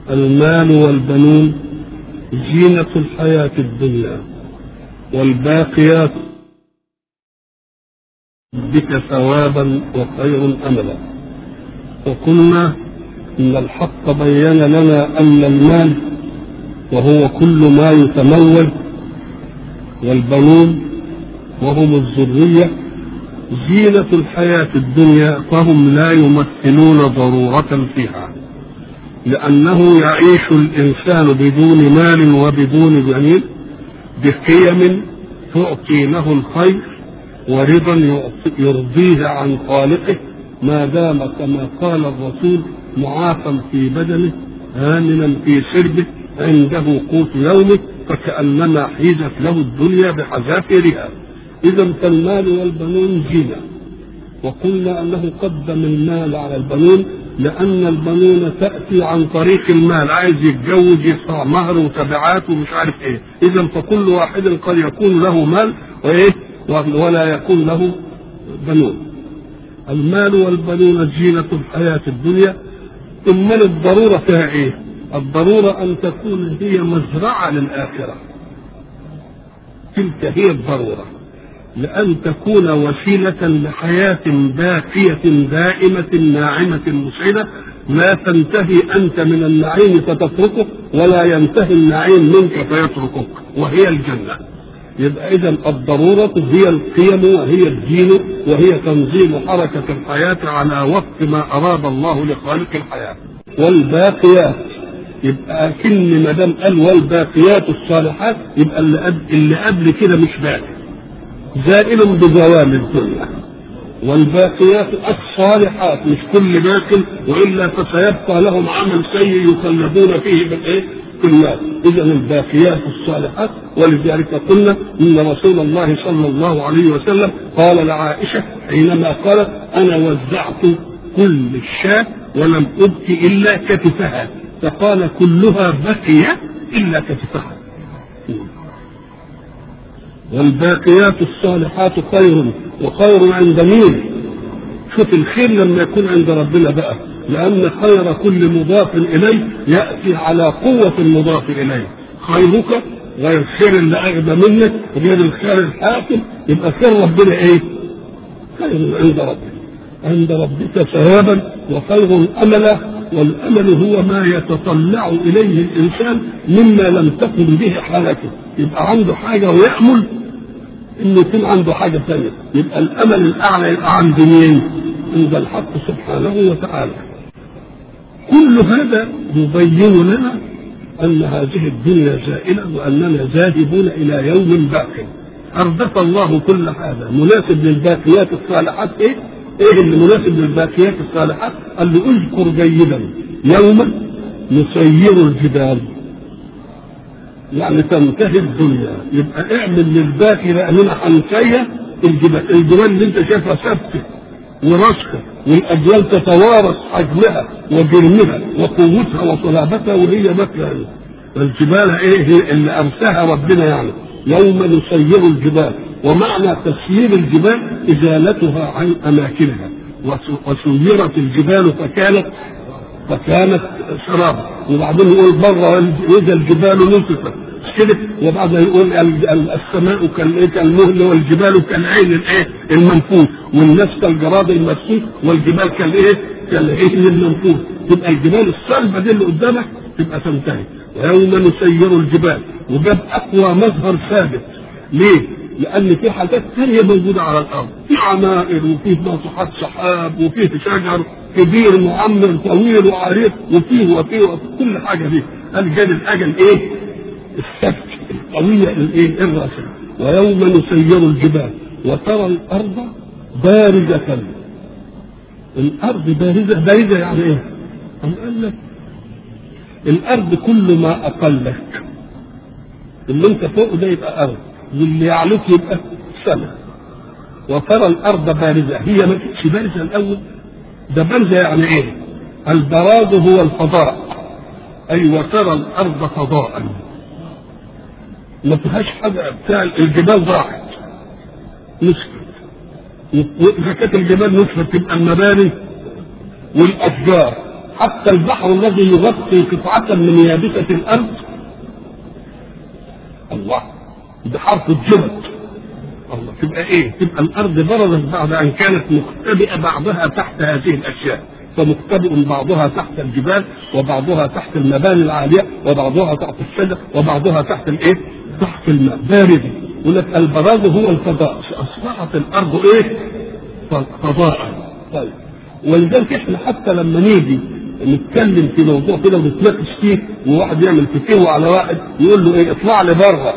المال والبنون زينة الحياة الدنيا والباقيات بك ثوابا وخير أملا وقلنا إن الحق بين لنا أن المال وهو كل ما يتمول والبنون وهم الذرية زينة الحياة الدنيا فهم لا يمثلون ضرورة فيها لأنه يعيش الإنسان بدون مال وبدون بنين بقيم تعطي له الخير ورضا يرضيه عن خالقه ما دام كما قال الرسول معافى في بدنه آمنا في سربه عنده قوت يومه فكأنما حيزت له الدنيا بحذافيرها إذا فالمال والبنون زينة وقلنا أنه قدم المال على البنون لأن البنون تأتي عن طريق المال عايز يتجوز يدفع مهر وتبعات ومش عارف إيه إذا فكل واحد قد يكون له مال وإيه ولا يكون له بنون المال والبنون زينة الحياة الدنيا أمال الضرورة فيها إيه؟ الضرورة أن تكون هي مزرعة للآخرة تلك هي الضرورة لأن تكون وسيلة لحياة باقية دائمة ناعمة مسعدة لا تنتهي أنت من النعيم فتتركه ولا ينتهي النعيم منك فيتركك وهي الجنة يبقى إذا الضرورة هي القيم وهي الدين وهي تنظيم حركة الحياة على وفق ما أراد الله لخالق الحياة والباقيات يبقى كن ما دام قال والباقيات الصالحات يبقى اللي قبل, اللي قبل كده مش باقي زائل بزوال الدنيا والباقيات الصالحات مش كل باق والا فسيبقى لهم عمل سيء يخلدون فيه بالايه؟ في النار اذا الباقيات الصالحات ولذلك قلنا ان رسول الله صلى الله عليه وسلم قال لعائشه حينما قالت انا وزعت كل الشاة ولم ابق الا كتفها فقال كلها بقي الا كتفها والباقيات الصالحات خير وخير عند مين شوف الخير لما يكون عند ربنا بقى لأن خير كل مضاف إليه يأتي على قوة المضاف إليه خيرك غير الخير اللي أغنى منك غير الخير الحاكم يبقى خير ربنا إيه؟ خير عند ربك عند ربك ثوابا وخير أملا والأمل هو ما يتطلع إليه الإنسان مما لم تكن به حالته يبقى عنده حاجة ويأمل إنه يكون عنده حاجة ثانية يبقى الأمل الأعلى يبقى عند مين؟ عند الحق سبحانه وتعالى كل هذا يبين لنا أن هذه الدنيا زائلة وأننا ذاهبون إلى يوم باق أردف الله كل هذا مناسب للباقيات الصالحات إيه؟ إيه اللي مناسب للباقيات الصالحات؟ قال له اذكر جيدا يوما نسير الجبال يعني تنتهي الدنيا يبقى اعمل للباقي لأننا هنسير الجبال الجبال اللي انت شايفها ثابته وراسخه والاجيال تتوارث حجمها وجرمها وقوتها وصلابتها وهي باقيه الجبال ايه اللي امساها ربنا يعني يوم نسير الجبال ومعنى تسيير الجبال ازالتها عن اماكنها وسيرت الجبال فكانت فكانت سرابا وبعدين يقول بره اذا الجبال نصفت كده وبعدين يقول السماء كالمهل والجبال كالعين الايه المنفوث والناس كالجراد المسكوت والجبال كالايه كالعين المنفوث تبقى الجبال الصلبه دي اللي قدامك تبقى تنتهي ويوم نسير الجبال وجاب اقوى مظهر ثابت ليه؟ لان في حاجات ثانيه موجوده على الارض في عمائر وفي ناطحات سحاب وفيه شجر كبير معمر طويل وعريض وفيه وفيه وفيه كل حاجه فيه قال جاب الحاجه الايه؟ الثبت القوية الايه الراسخة ويوم نسير الجبال وترى الأرض بارزة الأرض بارزة بارزة يعني إيه؟ أم قال لك الأرض كل ما أقلك اللي أنت فوق ده يبقى أرض واللي يعلوك يبقى سماء وترى الأرض بارزة هي ما كانتش بارزة الأول ده بارزة يعني إيه؟ البراز هو الفضاء أي وترى الأرض فضاء ما فيهاش حاجه بتاع الجبال ضاعت نسفت واذا كانت الجبال نسفت تبقى المباني والاشجار حتى البحر الذي يغطي قطعة من يابسة الأرض الله بحرف الجبل الله تبقى ايه؟ تبقى الارض برزت بعد ان كانت مختبئه بعضها تحت هذه الاشياء فمختبئ بعضها تحت الجبال وبعضها تحت المباني العاليه وبعضها تحت الشجر وبعضها تحت الايه؟ تحت الماء بارده يقول لك البراز هو الفضاء اصبحت الارض ايه؟ فضاء طيب ولذلك احنا حتى لما نيجي نتكلم في موضوع كده ونتناقش فيه وواحد يعمل فتوى على واحد يقول له ايه اطلع لي بره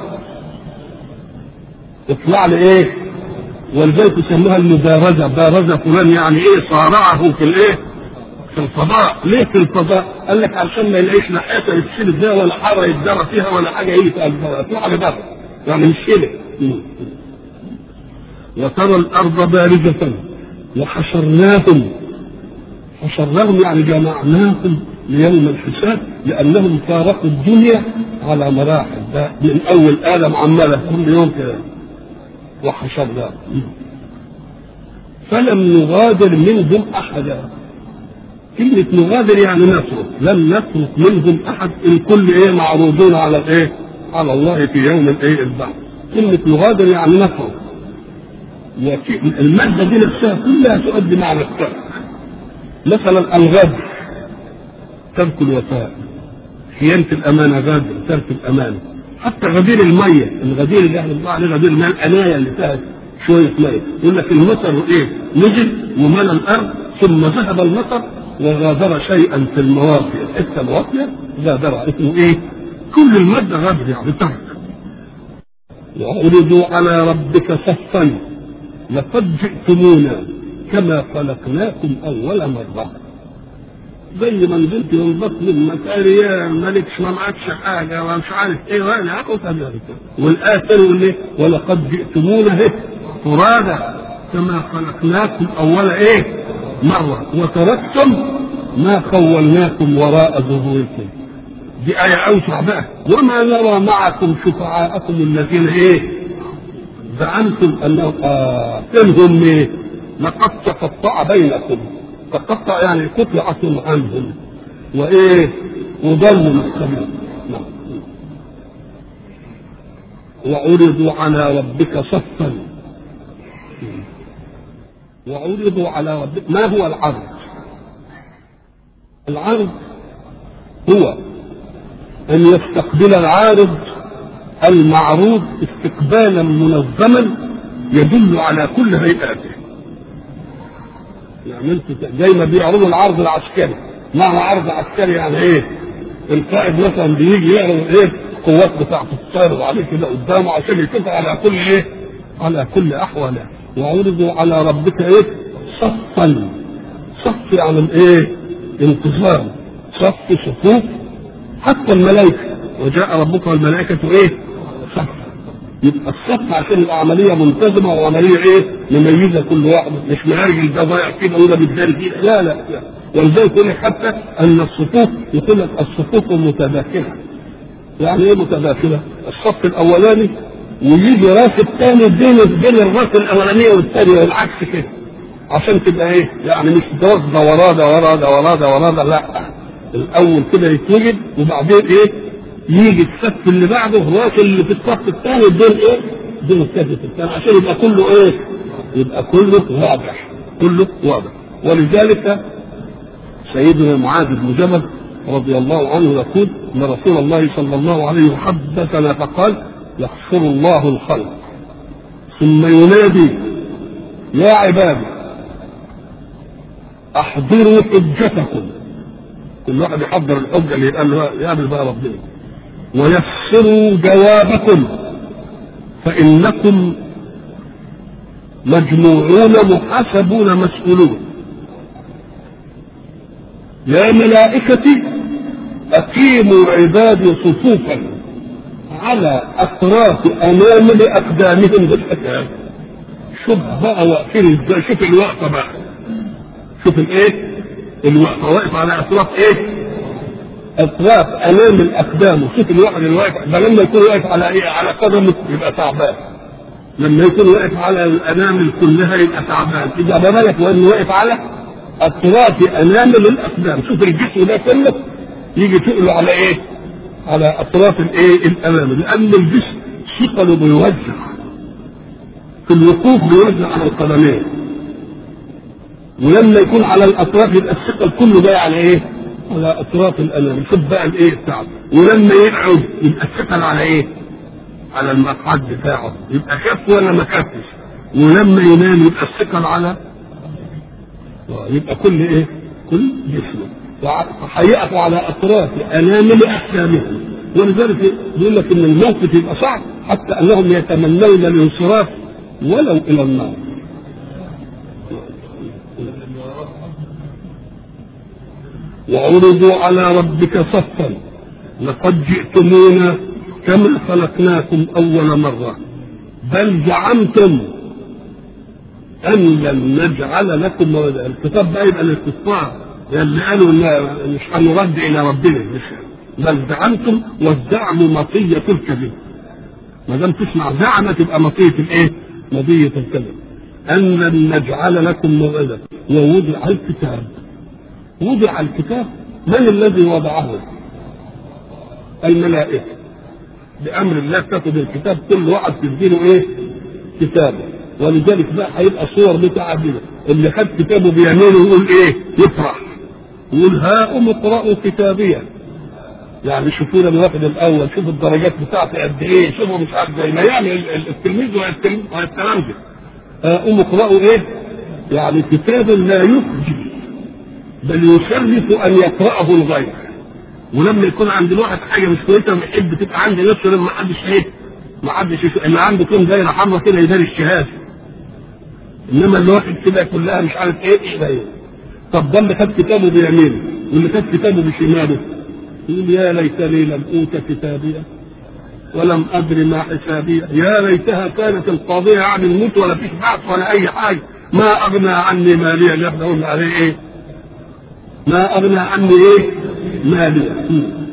اطلع لي ايه ولذلك يسموها المبارزه بارزه فلان يعني ايه صارعه في الايه في الفضاء ليه في الفضاء قال لك علشان ما يلاقيش لا حاجه يتشيل فيها ولا حاره يتدرى فيها ولا حاجه ايه اطلع لي بره يعني مش كده وترى الارض بارزه وحشرناهم حشرناهم يعني جمعناهم ليوم الحساب لانهم فارقوا الدنيا على مراحل ده من اول ادم عماله كل يوم كده وحشرناهم فلم نغادر منهم احدا كلمة نغادر يعني نترك لم نترك منهم احد الكل ايه معروضون على الايه على الله في يوم الايه البعث كلمة نغادر يعني نترك المادة دي نفسها كلها تؤدي معنى الترك مثلا الغدر ترك الوفاء خيانة الأمانة غدر ترك الأمانة حتى غدير المية الغدير اللي احنا بنقول عليه غدير الماء الأناية اللي فيها شوية مية يقول لك المطر إيه نزل وملى الأرض ثم ذهب المطر وغادر شيئا في المواقع الحتة الواطية غادر اسمه إيه كل المادة غدر يعني ترك وعرضوا على ربك صفا لقد جئتمونا كما خلقناكم اول مره زي ما نزلت من بطن المكاريان مالكش ما معكش حاجه ومش عارف ايه وانا اخذ والايه الثانيه يقول ايه ولقد جئتمونا ايه فرادا كما خلقناكم اول ايه مره وتركتم ما خولناكم وراء ظهوركم دي آية أوسع بقى وما نرى معكم شفعاءكم الذين إيه زعمتم أنهم آه إنهم إيه لقد تقطع بينكم تقطع يعني قطعتم عنهم وايه وضلوا السبيل نعم وعرضوا على ربك صفا وعرضوا على ربك ما هو العرض العرض هو ان يستقبل العارض المعروض استقبالا منظما يدل على كل هيئاته يعني انتوا زي ما بيعرضوا العرض العسكري معنى عرض عسكري يعني ايه القائد مثلا بيجي يعرض ايه القوات بتاعته تتعرض عليه كده قدامه عشان يشوف على كل ايه على كل احواله وعرضوا على ربك ايه صفا صف يعني الايه انتظام صف صفوف حتى الملائكه وجاء ربك والملائكه ايه صف يبقى الصف عشان يبقى عمليه منتظمه وعمليه ايه مميزه كل واحد مش مهاجم ده ضايع كده وده بالدار كده لا لا, لا. ولذلك يقول لك حتى ان الصفوف يقول لك الصفوف متداخله يعني ايه متداخله؟ الصف الاولاني ويجي راس الثاني بين بين الراس الاولانيه والثانيه والعكس كده عشان تبقى ايه؟ يعني مش ده وراه ده وراه ده وراه ده وراه ده لا الاول كده يتوجد وبعدين ايه؟ يجي الصف اللي بعده الراس اللي في الصف الثاني بين ايه؟ بين الصف الثاني عشان يبقى كله ايه؟ يبقى كله واضح كله واضح ولذلك سيدنا معاذ بن جبل رضي الله عنه يقول ان رسول الله صلى الله عليه وسلم حدثنا فقال يحشر الله الخلق ثم ينادي يا عبادي احضروا حجتكم كل واحد يحضر الحجه اللي قال له يقابل بقى ربنا ويسروا جوابكم فانكم مجموعون محاسبون مسؤولون يا ملائكتي أقيموا عبادي صفوفا على أطراف أنامل أقدامهم بالحكام شوف بقى واقفين ازاي شوف الوقفة بقى شوف الايه الوقفة واقف على أطراف ايه أطراف أنامل أقدامه شوف الواحد اللي واقف ده لما يكون واقف على ايه على قدمه يبقى تعبان لما يكون واقف على الأنامل كلها يبقى تعبان إذا ما بالك وإنه واقف على اطراف انامل الاقدام شوف الجسم ده كله يجي تقله على ايه؟ على اطراف الايه؟ الانامل لان الجسم ثقله بيوزع في الوقوف بيوزع على القدمين ولما يكون على الاطراف يبقى الثقل كله جاي على ايه؟ على اطراف الانامل شوف بقى الايه بتاعه ولما يقعد يبقى الثقل على ايه؟ على المقعد بتاعه يبقى خف ولا ما خفش ولما ينام يبقى الثقل على يبقى كل ايه؟ كل جسمه وهيقف على اطراف انامل احلامهم ولذلك بيقول لك ان الموقف يبقى صعب حتى انهم يتمنون الانصراف ولو الى النار وعرضوا على ربك صفا لقد جئتمونا كما خلقناكم اول مره بل زعمتم ان لن نجعل لكم موعدا الخطاب بقى يبقى الاستثناء اللي قالوا مش هنرد الى ربنا مش بل زعمتم والزعم مطيه الكذب ما دام تسمع زعم تبقى مطيه الايه؟ مطيه الكذب ان لن نجعل لكم موعدا ووضع الكتاب وضع الكتاب من الذي وضعه؟ الملائكه بامر الله تاخذ الكتاب كل واحد تديله ايه؟ كتابه ولذلك بقى هيبقى صور متعدده اللي خد كتابه بيمينه يقول ايه؟ يفرح يقول هاؤم اقرأوا كتابيه يعني شوفوا لما واخد الاول شوفوا الدرجات بتاعتي قد ايه شوفوا مش عارف زي ما يعمل التلميذ والتلامذه هاؤم اقرأوا ايه؟ يعني كتاب لا يخجل بل يشرف ان يقرأه الغير ولما يكون عند الواحد حاجه مش كويسه ويحب تبقى عند نفسه لما حدش ايه ما حدش اللي عنده كون دايره حمراء كده يداري الشهاده انما الواحد كده كلها مش عارف ايه ايه ده طب ده اللي خد كتابه بيمينه واللي خد كتابه بشماله يقول يا ليتني لم اوت كتابيه ولم ادر ما حسابيه يا ليتها كانت القاضيه عن الموت ولا فيش بعث ولا اي حاجه ما اغنى عني ماليه اللي احنا قلنا عليه ايه ما اغنى عني ايه ماليه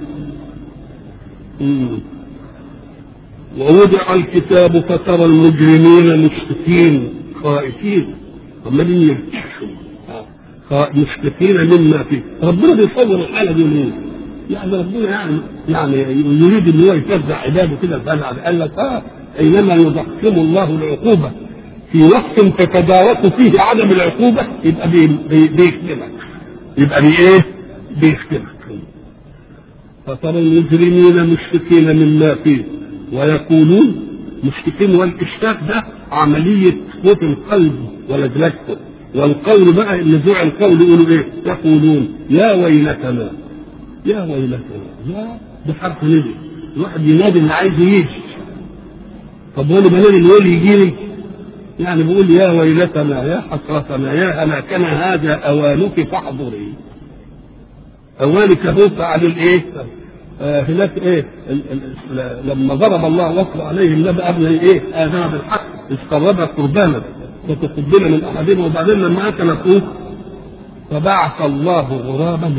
ووضع الكتاب فترى المجرمين مشفقين خائفين عمالين يرتعشوا مشفقين مما فيه ربنا بيصور الحاله دي ليه؟ يعني ربنا يعني يعني يريد ان هو يفزع عباده كده فقال قال لك اه اينما يضخم الله العقوبه في وقت تتدارك فيه عدم العقوبه يبقى بي بي بيختمك يبقى بي ايه؟ بيختمك فترى المجرمين مشفقين مما فيه ويقولون مشفقين والاشتاق ده عمليه صوت القلب ولجلجته والقول بقى نزوع القول يقولوا ايه؟ يقولون يا ويلتنا يا ويلتنا يا بحرف نزل الواحد ينادي اللي عايز يجي طب وانا بنادي اللي يقول يجي لي يعني بيقول يا ويلتنا يا حسرتنا يا هلاكنا هذا اوانك فاحضري اوانك هو فعل الايه؟ آه هناك ايه ال ال لما ضرب الله وصل عليهم نبأ ابن ايه آدم بالحق اذ قرب قربانا فتقبل من احدهم وبعدين لما اكل اخوه فبعث الله غرابا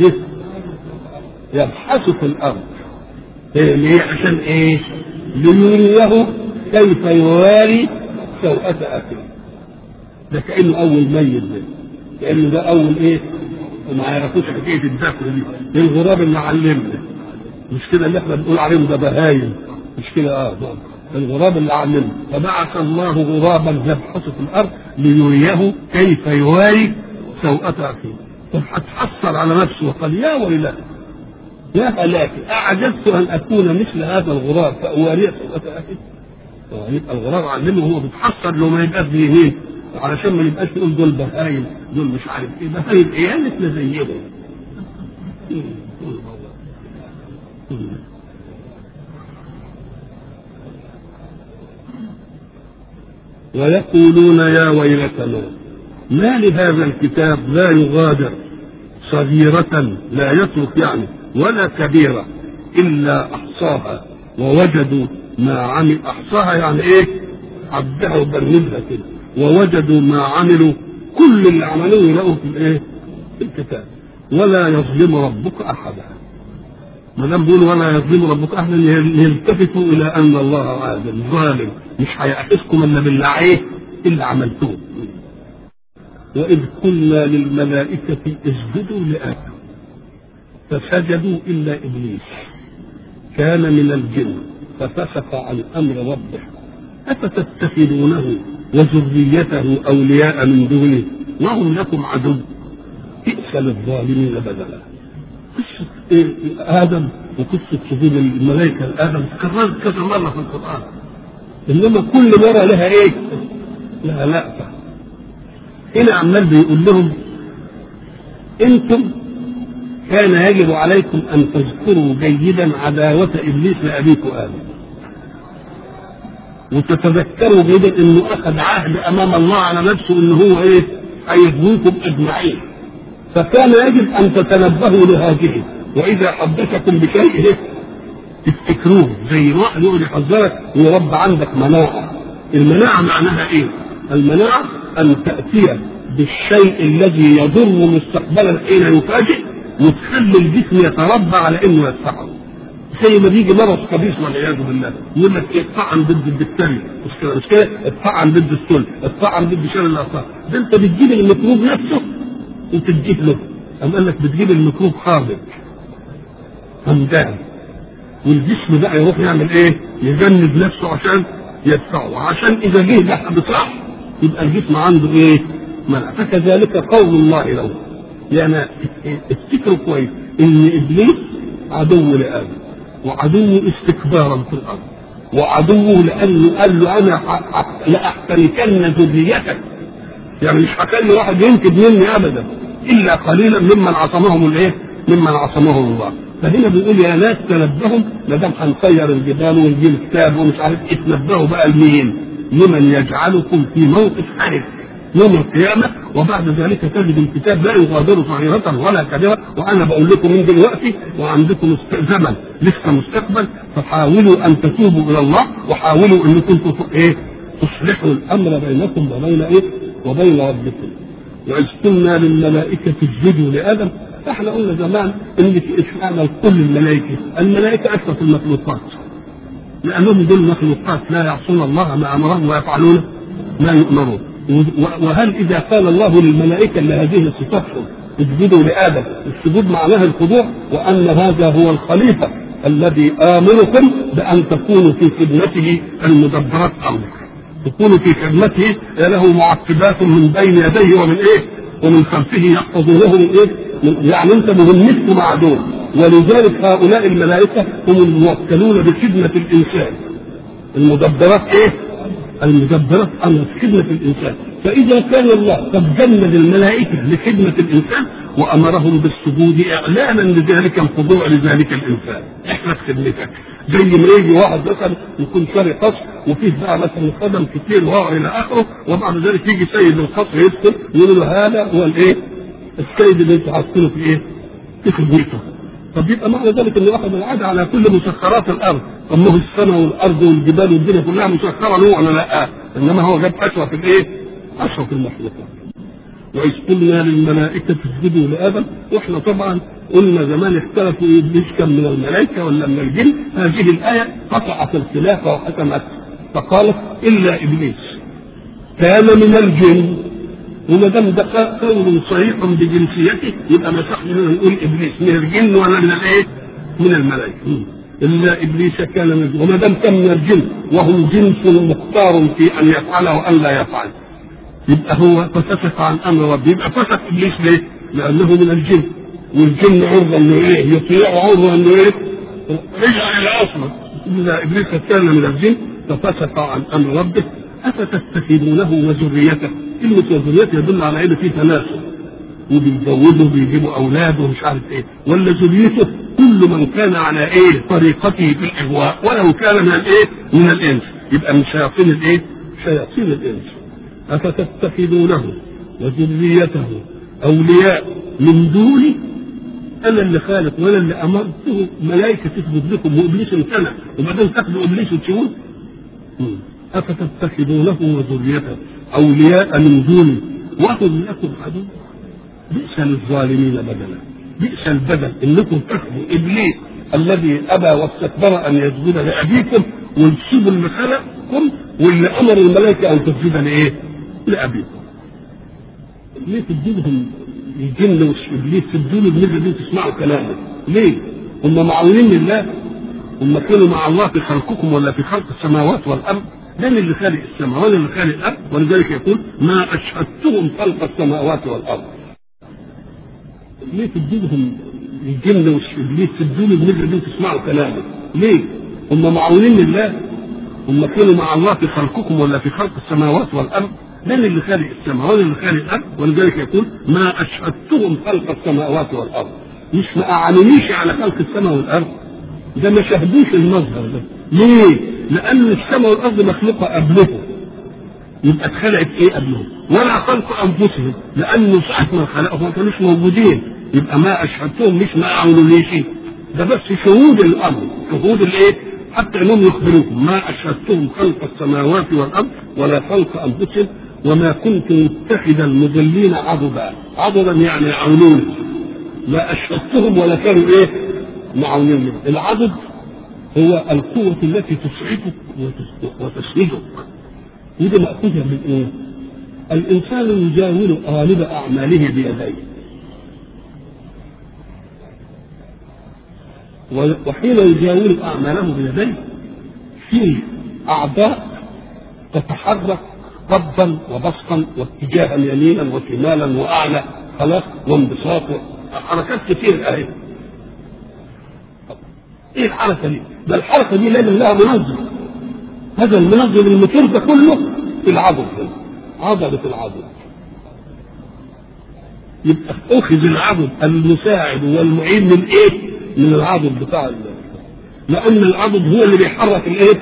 يبحث في الارض إيه ليه عشان ايه ليريه كيف يواري سوءة اخيه ده كانه اول ميت ده كانه ده اول ايه وما يعرفوش حكايه الدفن دي الغراب اللي علمنا مش كده اللي احنا بنقول عليهم ده بهايم مش كده اه الغراب اللي علمنا فبعث الله غرابا يبحث في الارض ليريه كيف يواري سوءة اخيه طب هتحصل على نفسه وقال يا ويلاه يا هلاكي أعجزت أن أكون مثل هذا الغراب فأواري سوءة أخي يبقى الغراب علمه هو بيتحصل لو ما يبقاش بيمين علشان ما يبقاش يقول دول بهايم دول مش عارف ايه بهايم ايه مثل زيهم ويقولون يا ويلتنا ما لهذا الكتاب لا يغادر صغيرة لا يترك يعني ولا كبيرة إلا أحصاها ووجدوا ما عمل أحصاها يعني إيه؟ عدها وبرمجها كده ووجدوا ما عملوا كل اللي عملوه يلاقوه في الإيه؟ في الكتاب ولا يظلم ربك أحدا ما دام بيقول ولا يظلم ربك أحدا يلتفتوا إلى أن الله عادل ظالم مش هيأخذكم إلا بالله إيه؟ اللي عملتوه وإذ قلنا للملائكة اسجدوا لآدم فسجدوا إلا إبليس كان من الجن ففسق عن أمر ربه أفتتخذونه وذريته أولياء من دونه وهم لكم عدو بئس للظالمين بدلا قصة إيه آدم وقصة سجود الملائكة لآدم تكررت كذا مرة في القرآن إنما كل مرة لها إيه؟ لها لأفة هنا عمال بيقول لهم أنتم كان يجب عليكم أن تذكروا جيدا عداوة إبليس لأبيكم آدم وتتذكروا جيدا انه اخذ عهد امام الله على نفسه ان هو ايه هيغويكم اجمعين فكان يجب ان تتنبهوا لهذه واذا حدثكم بشيء إيه؟ تفتكروه زي واحد يقعد يحذرك ويربى عندك مناعه المناعه معناها ايه؟ المناعه ان تاتي بالشيء الذي يضر مستقبلا حين يفاجئ وتخلي الجسم يتربى على انه يدفعه زي ما بيجي مرض خبيث والعياذ بالله يقول لك اتطعن ضد البكتيريا مش كده مش كده اتطعن ضد السل اتطعن ضد شلل الاعصاب ده انت بتجيب الميكروب نفسه وتديه له أم قال لك بتجيب الميكروب خارج همدان والجسم بقى يروح يعمل ايه؟ يجند نفسه عشان يدفعه وعشان اذا جه ده بصح يبقى الجسم عنده ايه؟ منع فكذلك قول الله له يعني افتكروا كويس ان ابليس عدو لادم وعدو استكبارا في الارض وعدوه لانه قال له انا لاحتركن ذريتك يعني مش هخلي واحد ينكد مني ابدا الا قليلا ممن عصمهم الايه؟ ممن عصمهم الله فهنا بيقول يا ناس تنبهوا ما دام هنسير الجبال ونجيب كتاب ومش عارف ايه تنبهوا بقى لمين؟ لمن يجعلكم في موقف حرج يوم القيامة وبعد ذلك تجد الكتاب لا يغادر صغيرة ولا كبيرة وأنا بقول لكم من دلوقتي وعندكم زمن لسه مستقبل فحاولوا أن تتوبوا إلى الله وحاولوا أنكم إيه تصلحوا الأمر بينكم وبين إيه وبين ربكم وإذ قلنا للملائكة اسجدوا لآدم احنا قلنا زمان ان في اشمعنى كل الملائكه الملائكه اشرف المخلوقات لانهم دول مخلوقات لا يعصون الله ما امرهم ويفعلون ما يؤمرون وهل اذا قال الله للملائكه لهذه صفاتهم اسجدوا لادم السجود معناه الخضوع وان هذا هو الخليفه الذي امركم بان تكونوا في خدمته المدبرات امر تكونوا في خدمته له معقبات من بين يديه ومن ايه ومن خلفه يحفظونه من ايه يعني انت مهمتكم مع دول ولذلك هؤلاء الملائكه هم الموكلون بخدمه الانسان المدبرات ايه المدبرات امر خدمه الانسان فاذا كان الله قد جند الملائكه لخدمه الانسان وامرهم بالسجود اعلانا لذلك الخضوع لذلك الانسان احنا في خدمتك زي ما يجي واحد مثلا يكون شاري قصر وفيه بقى مثلا خدم كتير وهو الى اخره وبعد ذلك يجي سيد القصر يدخل يقول له هذا هو الايه؟ السيد اللي انت حاطينه في ايه؟ في خدمته طب يبقى معنى ذلك انه اخذ العهد على كل مسخرات الارض طب ما هو السماء والارض والجبال والدنيا كلها مسخره له ولا لا؟ انما هو جاب اشرف الايه؟ اشرف المخلوقات وإذ قلنا للملائكة اسجدوا لآدم وإحنا طبعا قلنا زمان اختلفوا إبليس كان من الملائكة ولا من الجن هذه الآية قطعت الخلاف وحكمت فقالت إلا إبليس كان من الجن وما دام ده قول صريح بجنسيته يبقى ما صح نقول إبليس من الجن ولا من الإيه؟ من الملائكة إلا إبليس كان من الجن وما دام كان من الجن وهم جنس مختار في أن يفعل وأن لا يفعل يبقى هو فسق عن امر ربه يبقى فسق ابليس ليه؟ لانه من الجن والجن عرضه انه ايه؟ يطيع عرضه انه ايه؟ رجع الى اصله اذا ابليس كان من الجن ففسق عن امر ربه افتتخذونه وذريته كلمه وذريته يدل على ان في تناسل وبيزودوا بيجيبوا اولاد ومش عارف ايه ولا ذريته كل من كان على ايه طريقته في الاغواء ولو كان من الايه من الانس يبقى من شياطين الايه شياطين الانس أفتتخذونه وذريته أولياء من دوني أنا اللي خالق وأنا اللي أمرته ملائكة تثبت لكم وإبليس امتنع وبعدين تاخذوا إبليس وتسيبوه أفتتخذونه وذريته أولياء من دوني وهم لكم عدو بئس للظالمين بدلا بئس البدل انكم تاخذوا ابليس الذي ابى واستكبر ان يسجد لابيكم وتسيبوا اللي خلقكم واللي امر الملائكه ان تسجد لايه؟ لأبيكم ليه تديلهم الجن والابليس تدوا له بالنسبه دي تسمعوا كلامه ليه؟ هم معاونين لله هم كانوا مع الله في خلقكم ولا في خلق السماوات والارض من اللي خالق السماء ولا اللي خالق الارض ولذلك يقول ما اشهدتهم خلق السماوات والارض ليه تديلهم الجن والابليس تدوا له بالنسبه دي تسمعوا كلامه ليه؟ هم معاونين لله هم كانوا مع الله في خلقكم ولا في خلق السماوات والارض من اللي خالق السماء ولا اللي خالق الارض ولذلك يقول ما اشهدتهم خلق السماوات والارض مش ما اعلنيش على خلق السماء والارض ده ما شاهدوش المصدر ده ليه؟ لان السماء والارض مخلوقه قبلهم يبقى اتخلقت ايه قبلهم ولا خلق انفسهم لانه ساعه ما خلقهم ما كانوش موجودين يبقى ما اشهدتهم مش ما اعلنونيش ده بس شهود الامر شهود الايه؟ حتى انهم يخبروكم ما اشهدتهم خلق السماوات والارض ولا خلق انفسهم وما كنت متخذ المضلين عضدا عضدا يعني يعونون ما اشهدتهم ولا كانوا ايه معونين العضد هو القوة التي تسعدك وتسندك ودي مأخوذة من ايه؟ الإنسان يجاور غالب أعماله بيديه وحين يجاور أعماله بيديه في أعضاء تتحرك قبضا وبسطا واتجاها يمينا وشمالا واعلى خلاص وانبساط حركات كتير اهي ايه الحركه دي؟ ده الحركه دي لازم لها منظم هذا المنظم الموتور ده كله في العضل هنا عضله العضل يبقى اخذ العضل المساعد والمعين من ايه؟ من العضل بتاع الله لان العضل هو اللي بيحرك الايه؟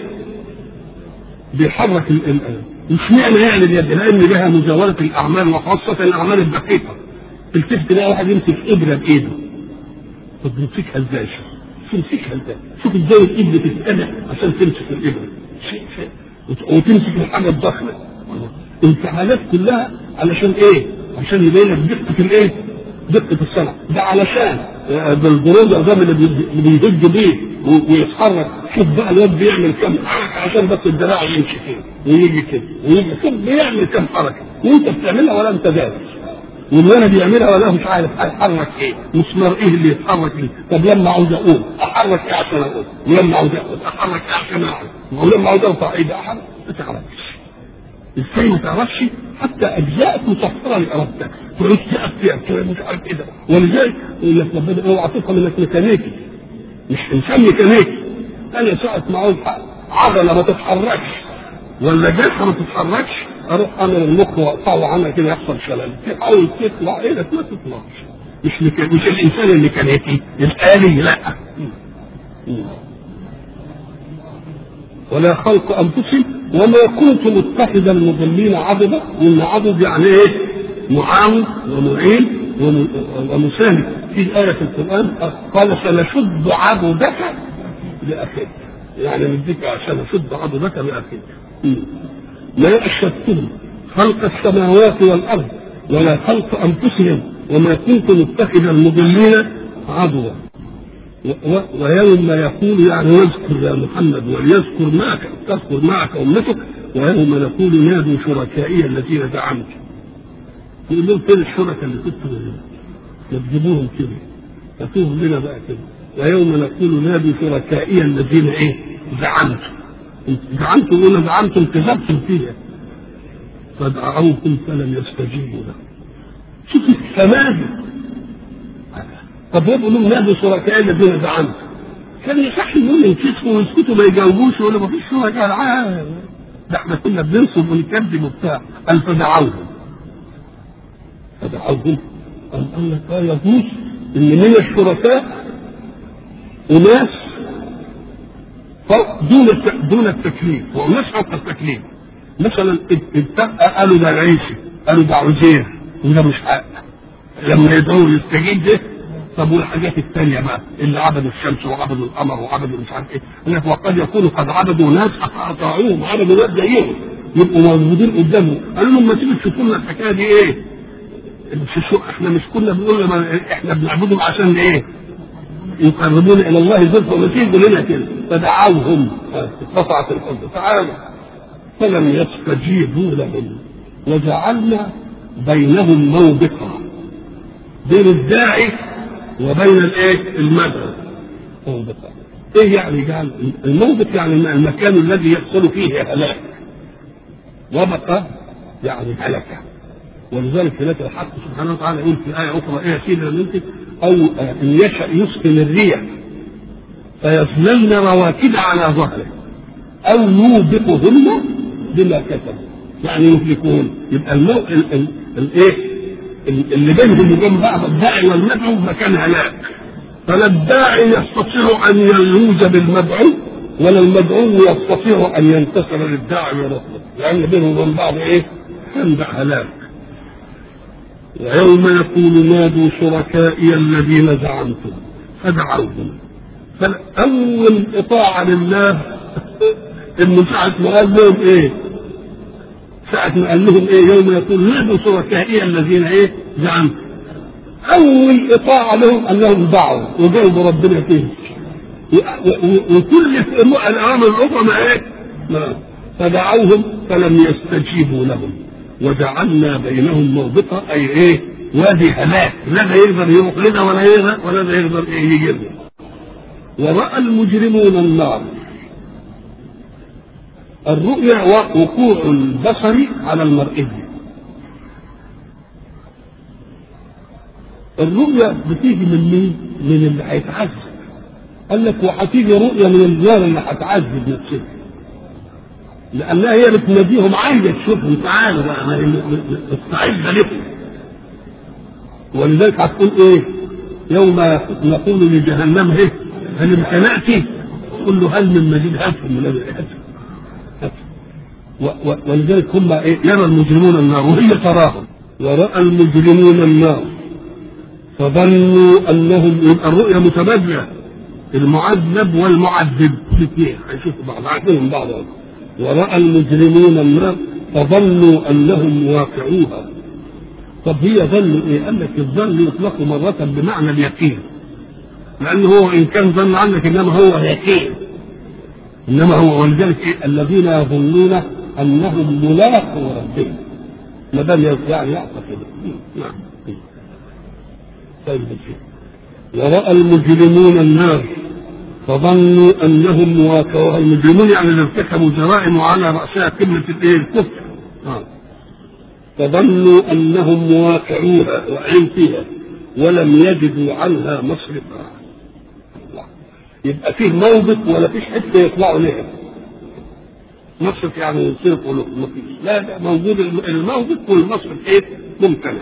بيحرك الآن مش معنى يعني اليد لان لها مجاوره الاعمال وخاصه الاعمال الدقيقه تلتفت تلاقي واحد يمسك ابره بايده طب يمسكها ازاي؟ تمسكها ازاي؟ شوف ازاي الابره تتقلع عشان تمسك الابره شيء شيء وتمسك الحاجه الضخمه انفعالات كلها علشان ايه؟ عشان يبين لك دقه الايه؟ دقه الصنعه ده علشان بالبرودة ده اللي بيهج بيه ويتحرك شوف بقى الواد بيعمل كم حركه عشان بس الدراع يمشي كده ويجي كده ويجي كده بيعمل كم حركه وانت بتعملها ولا انت دارس والولد بيعملها ولا مش عارف هيحرك ايه مسمار ايه اللي يتحرك ايه طب لما عاوز اقوم احرك ايه عشان اقوم ولما عاوز اقعد احرك ايه عشان اقعد ولما عاوز ارفع ايدي احرك ما تعرفش ازاي ما تعرفش حتى اجزاء مسخره لارادتك تعود تقف فيها مش عارف ايه ده ولذلك يقول لك ربنا اوعى تفهم انك ميكانيكي مش انسان ميكانيكي انا ساعه ما عاوز عضله ما تتحركش ولا جسم ما تتحركش اروح اعمل المخ واقطعه عنها كده يحصل شلل تحاول تطلع ايه ده ما تطلعش مش ميكا... مش الانسان الميكانيكي الالي لا ولا خلق انفسهم وما كنت متخذ المضلين عضدا وان عضد يعني ايه؟ معاون ومعين ومساند في آية في القرآن قال سنشد عضدك بأخيك يعني نديك عشان أشد عضدك بأخيك ما أشهدتهم خلق السماوات والأرض ولا خلق أنفسهم وما كنت متخذ المضلين عضوا ويوم ما يقول يعني واذكر يا محمد وليذكر معك تذكر معك امتك ويوم نقول نادوا شركائي الذين زعمت يقول لهم فين الشركاء اللي كنتوا يكذبوهم كده هاتوهم لنا بقى كده ويوم نقول نادوا شركائي الذين ايه زعمتم زعمتم قلنا زعمتم كذبتم فيها فدعوهم فلم يستجيبوا لهم شوف التمادي طب يقول لهم نادوا شركائي الذين زعمتم كان يصح يقول ينكسفوا ويسكتوا ما يجاوبوش يقولوا ما فيش شركاء العالم ده احنا كنا بننصب ونكذب وبتاع قال فدعوهم فدعوهم قال قال لك اه يجوز ان من الشركاء اناس دون دون التكليف وناس فوق التكليف مثلا قالوا ده عيسى قالوا ده عزير وده مش حق لما يدعوه يستجيب ده طب والحاجات الثانيه بقى اللي عبدوا الشمس وعبدوا القمر وعبدوا مش عارف ايه وقد يكونوا قد عبدوا ناس اطاعوهم عبدوا ناس زيهم يبقوا موجودين قدامهم قالوا لهم ما تيجي تشوفوا لنا الحكايه دي ايه؟ شو احنا مش كنا بنقول احنا بنعبدهم عشان ايه؟ يقربون الى الله زلفى وما تيجوا لنا كده فدعوهم قطعت الحب تعالوا فلم يستجيبوا لهم وجعلنا بينهم موبقة بين الداعي وبين الايه المدعو موبقة ايه يعني جعل الموبق يعني المكان الذي يحصل فيه هلاك وبقى يعني هلكة ولذلك هناك الحق سبحانه وتعالى يقول في آية أخرى إيه يا سيدنا أنت أو إن يشأ يسكن الريح فيظللن رواكد على ظهره أو يوبقهن بما كسبوا يعني يهلكون يبقى المو... ال... ال... الايه اللي بينهم وبين بعض الداعي والمدعو مكان هلاك فلا الداعي يستطيع ان يلوز بالمدعو ولا المدعو يستطيع ان ينتصر للداعي ورسله لان بينهم وبين بعض ايه؟ خندق هلاك ويوم يقول نادوا شركائي الذين زعمتم فدعوهم فاول اطاعه لله انه ساعه ما قال لهم ايه؟ ساعة ما قال لهم ايه يوم يقول نادوا شركائي الذين ايه زعمتم اول اطاعة لهم انهم دعوا وجاوبوا ربنا فيه وكل الامر الاخرى ما ايه ما فدعوهم فلم يستجيبوا لهم وجعلنا بينهم موبقة اي ايه وادي هلاك لا ده يقدر يروح لنا ولا يقدر ولا ده يقدر ايه يجي لنا ورأى المجرمون النار الرؤيا وقوع البصر على المرئي الرؤيا بتيجي من مين؟ من اللي هيتعذب قال لك وهتيجي رؤيا من النار اللي هتعذب نفسها لانها هي بتناديهم عايزه تشوفهم تعالوا بقى استعد لكم ولذلك هتقول ايه؟ يوم نقول لجهنم ايه؟ هل امتلأت؟ قل له هل من مزيد هاتهم من هاتهم ولذلك هم إيه؟ يرى المجرمون النار وهي تراهم ورأى المجرمون النار فظنوا انهم يبقى الرؤيا متبادله المعذب والمعذب الاثنين هيشوفوا بعض عارفين بعض ورأى المجرمون النار فظنوا انهم واقعوها طب هي ظن ايه؟ قال لك الظن يطلق مرة بمعنى اليقين لأنه هو إن كان ظن عنك إنما هو يقين إنما هو ولذلك إيه؟ الذين يظنون انهم ملاقوا ربهم ما دام يعني يعتقد نعم طيب ورأى المجرمون النار فظنوا انهم مواقعوها المجرمون يعني اللي ارتكبوا جرائم وعلى راسها كلمه الايه الكفر آه. فظنوا انهم مواقعوها واعين فيها ولم يجدوا عنها مصرفا يبقى فيه موبق ولا فيش حته يطلعوا لها مصرف يعني ينصرف له مفيش لا ده موجود الموجود والمصرف ايه ممتنع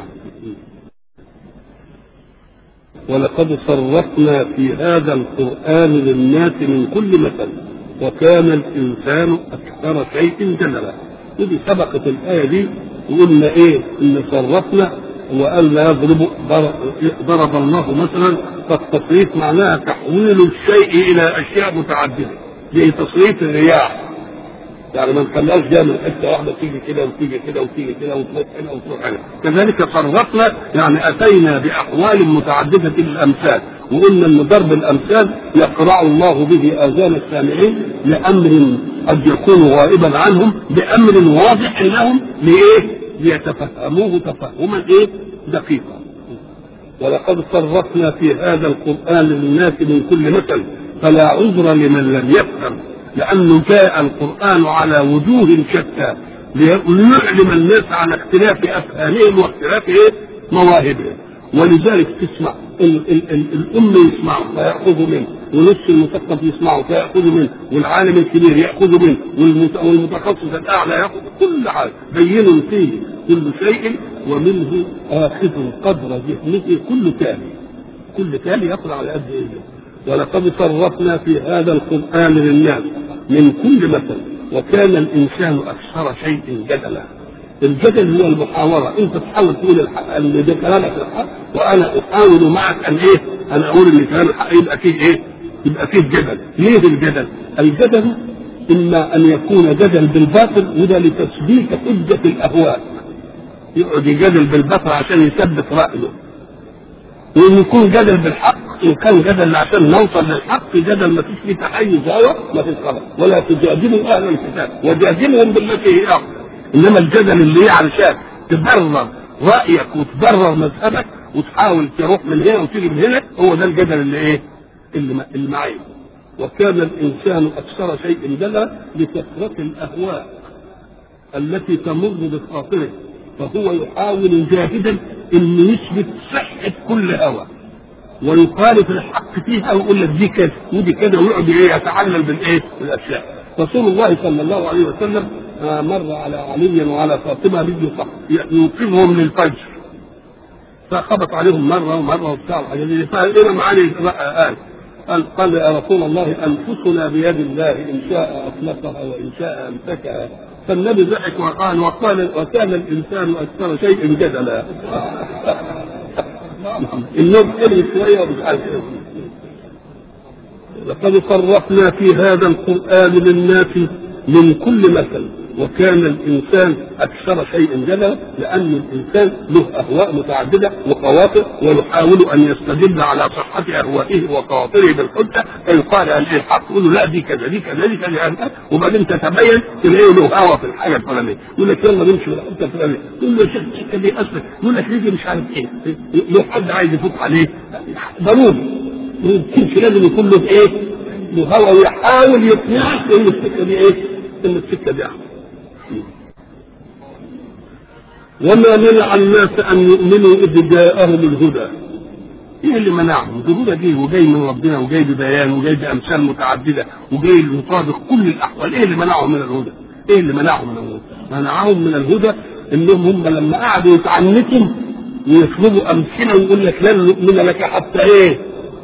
ولقد صرفنا في هذا القرآن للناس من كل مثل وكان الإنسان أكثر شيء جدلا ودي سبقت الآية دي وقلنا إيه إن صرفنا وقال لا يضرب ضرب الله مثلا فالتصريف معناها تحويل الشيء إلى أشياء متعددة زي تصريف الرياح يعني ما نخليهاش جايه من حته واحده تيجي كده وتيجي كده وتيجي كده وتروح هنا وتروح هنا كذلك صرفنا يعني اتينا باحوال متعدده الامثال وقلنا ان ضرب الامثال يقرع الله به اذان السامعين لامر قد يكون غائبا عنهم بامر واضح لهم لايه؟ ليتفهموه تفهما ايه؟ دقيقا ولقد صرفنا في هذا القران للناس من كل مثل فلا عذر لمن لم يفهم لأنه جاء القرآن على وجوه شتى ليعلم الناس على اختلاف أفهامهم واختلاف إيه؟ مواهبهم ولذلك تسمع ال ال ال الأم يسمعه فيأخذ منه ونص المثقف يسمعه فيأخذ منه والعالم الكبير يأخذ منه والمتخصص الأعلى يأخذ كل حاجة بين فيه كل شيء ومنه آخذ قدر ذهنه كل تالي كل تالي يأخذ على قد إيه ولقد صرفنا في هذا القرآن للناس من كل مثل وكان الانسان اكثر شيء جدلا الجدل هو المحاوره انت تحاول تقول الحق ان ده كلامك الحق وانا احاول معك ان ايه انا اقول ان كلام الحق يبقى فيه ايه يبقى فيه جدل ليه الجدل الجدل اما ان يكون جدل بالباطل وده لتثبيت حجه الاهواء يقعد يجادل بالباطل عشان يثبت رايه وان يكون جدل بالحق ان كان جدل عشان نوصل للحق جدل ما فيش فيه تحيز هوى ما فيش غلط ولا تجادلوا اهل الكتاب وجادلهم بالتي هي اقوى انما الجدل اللي هي علشان تبرر رايك وتبرر مذهبك وتحاول تروح من هنا وتيجي من هنا هو ده الجدل اللي ايه اللي اللي معين وكان الانسان اكثر شيء جدلا لكثره الاهواء التي تمر بخاطره فهو يحاول جاهدا انه يثبت صحه كل هوى ويخالف الحق فيها ويقول لك دي كذا ودي كذا ويقعد ايه يتعلل بالايه؟ بالاشياء. رسول الله صلى الله عليه وسلم آه مر على علي وعلى فاطمه بده يوقظهم للفجر. فخبط عليهم مره ومره وبتاع الحاجات دي فايه معاني قال قال قال يا رسول الله انفسنا بيد الله ان شاء اطلقها وان شاء امسكها فالنبي ضحك وقال وقال وكان الانسان اكثر شيء جدلا النوم حلو شويه ومش عارف ايه لقد صرفنا في هذا القران للناس من كل مثل وكان الانسان اكثر شيء جدلا لان الانسان له اهواء متعدده وخواطر ويحاول ان يستدل على صحه اهوائه وخواطره بالحجه فيقال ان ايه الحق يقول له لا دي كذا دي كذا دي كذا وبعدين تتبين تلاقيه له هوى في الحاجه الفلانيه يقول لك يلا نمشي بالحته الفلانيه تقول له يا شيخ السكه دي اصلا يقول لك يجي مش عارف ايه له حد عايز يفوت عليه ضروري يمكن لازم يكون له ايه؟ له هوى ويحاول يقنعك ان السكه دي ايه؟ ان السكه دي احسن وما منع الناس ان يؤمنوا اذ جاءهم الهدى ايه اللي منعهم؟ الهدى جه وجاي من ربنا وجاي ببيان وجاي بامثال متعدده وجاي يطابق كل الاحوال، ايه اللي منعهم من الهدى؟ ايه اللي منعهم من الهدى؟ منعهم من الهدى انهم هم لما قعدوا يتعنتوا ويطلبوا امثله ويقول لك لن نؤمن لك حتى ايه؟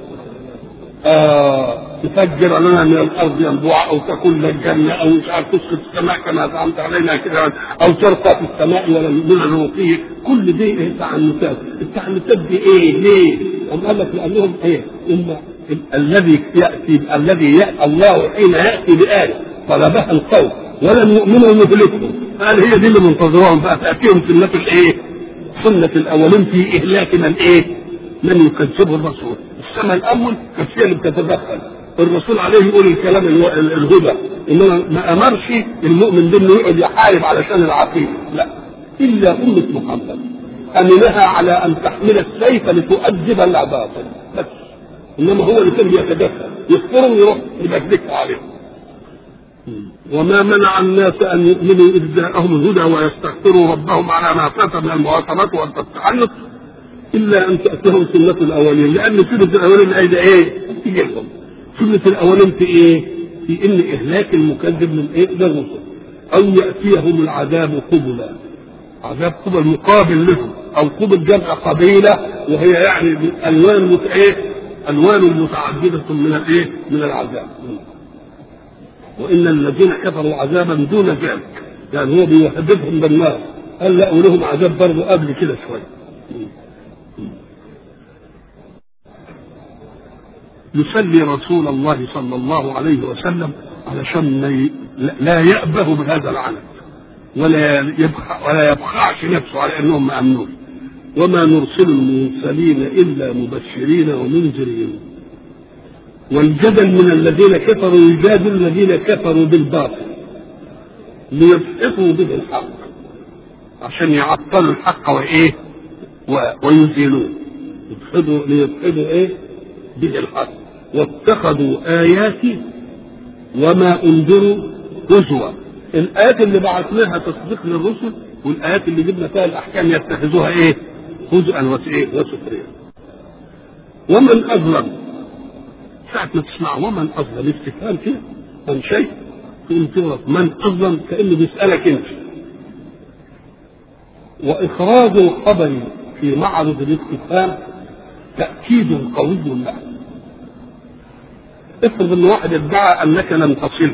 آه تفجر لنا من الارض ينبوع او تكون لك جنه او مش عارف تسقط السماء كما زعمت علينا كده او ترقى في السماء ولا نؤمن نعطيه كل دي ايه تعنتات التعنتات دي ايه ليه؟ قام قال لك لانهم ايه؟ إن الذي ياتي الذي يأتي الله حين ياتي بآية طلبها القوم ولم يؤمنوا يهلكهم قال هي دي اللي منتظرهم بقى تاتيهم سنه الايه؟ سنه الاولين في اهلاك من ايه؟ من يكذبه الرسول السنه الاول كانت هي اللي بتتدخل الرسول عليه يقول الكلام الهدى انما ما امرش المؤمن ده انه يقعد يحارب علشان العقيده لا الا امه محمد امنها على ان تحمل السيف لتؤدب الباطل بس انما هو اللي كان بيتدخل يذكرهم يروح يبكبك عليهم وما منع الناس ان يؤمنوا اذ جاءهم الهدى ويستغفروا ربهم على ما فات من المواصلات والتعنت الا ان تاتيهم سنه الاولين لان سنه الاولين ايه ايه؟ تيجي لهم سنة الأولين في إيه؟ في إن إهلاك المكذب من إيه؟ للرسل أو يأتيهم العذاب قبلا عذاب قبل مقابل لهم أو قبل جمع قبيلة وهي يعني ألوان مت إيه؟ ألوان متعددة من الإيه؟ من العذاب وإن الذين كفروا عذابا دون ذلك يعني هو بيهددهم بالنار قال لا ولهم عذاب برضه قبل كده شوية يصلي رسول الله صلى الله عليه وسلم علشان لا يأبه بهذا العنت ولا يبخع ولا يبخعش نفسه على انهم ما امنوش وما نرسل المرسلين الا مبشرين ومنذرين والجدل من الذين كفروا يجادل الذين كفروا بالباطل ليدحضوا به الحق عشان يعطلوا الحق وايه ويزيلوه يدحضوا ليدحضوا ايه به الحق واتخذوا آياتي وما أنذروا هزوا الآيات اللي بعثناها تصديق للرسل والآيات اللي جبنا فيها الأحكام يتخذوها إيه؟ هزءا وسخريا ومن أظلم ساعة ما تسمع ومن أظلم استفهام كده عن شيء تقول تغلط من أظلم كأنه بيسألك أنت وإخراج الخبر في معرض الاستفهام تأكيد قوي له افرض ان واحد ادعى انك لم تصله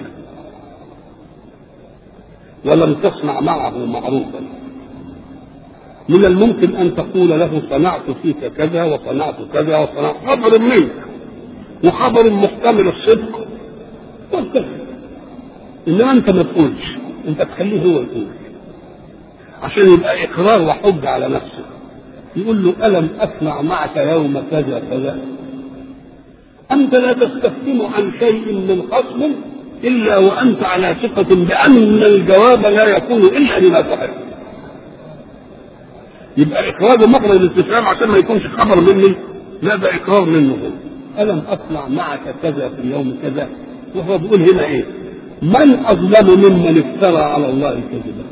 ولم تصنع معه معروفا من الممكن ان تقول له صنعت فيك كذا وصنعت كذا وصنعت خبر منك وخبر محتمل الصدق والكذب انما انت ما تقولش انت تخليه هو يقول عشان يبقى اقرار وحج على نفسه يقول له الم اصنع معك يوم كذا كذا أنت لا تستفهم عن شيء من خصم إلا وأنت على ثقة بأن الجواب لا يكون إلا لما تحب يبقى اخراجه مخرج الاستفهام عشان ما يكونش خبر مني لا ده اقرار منه هو الم اصنع معك كذا في اليوم كذا وهو بيقول هنا ايه من اظلم ممن افترى على الله كذبا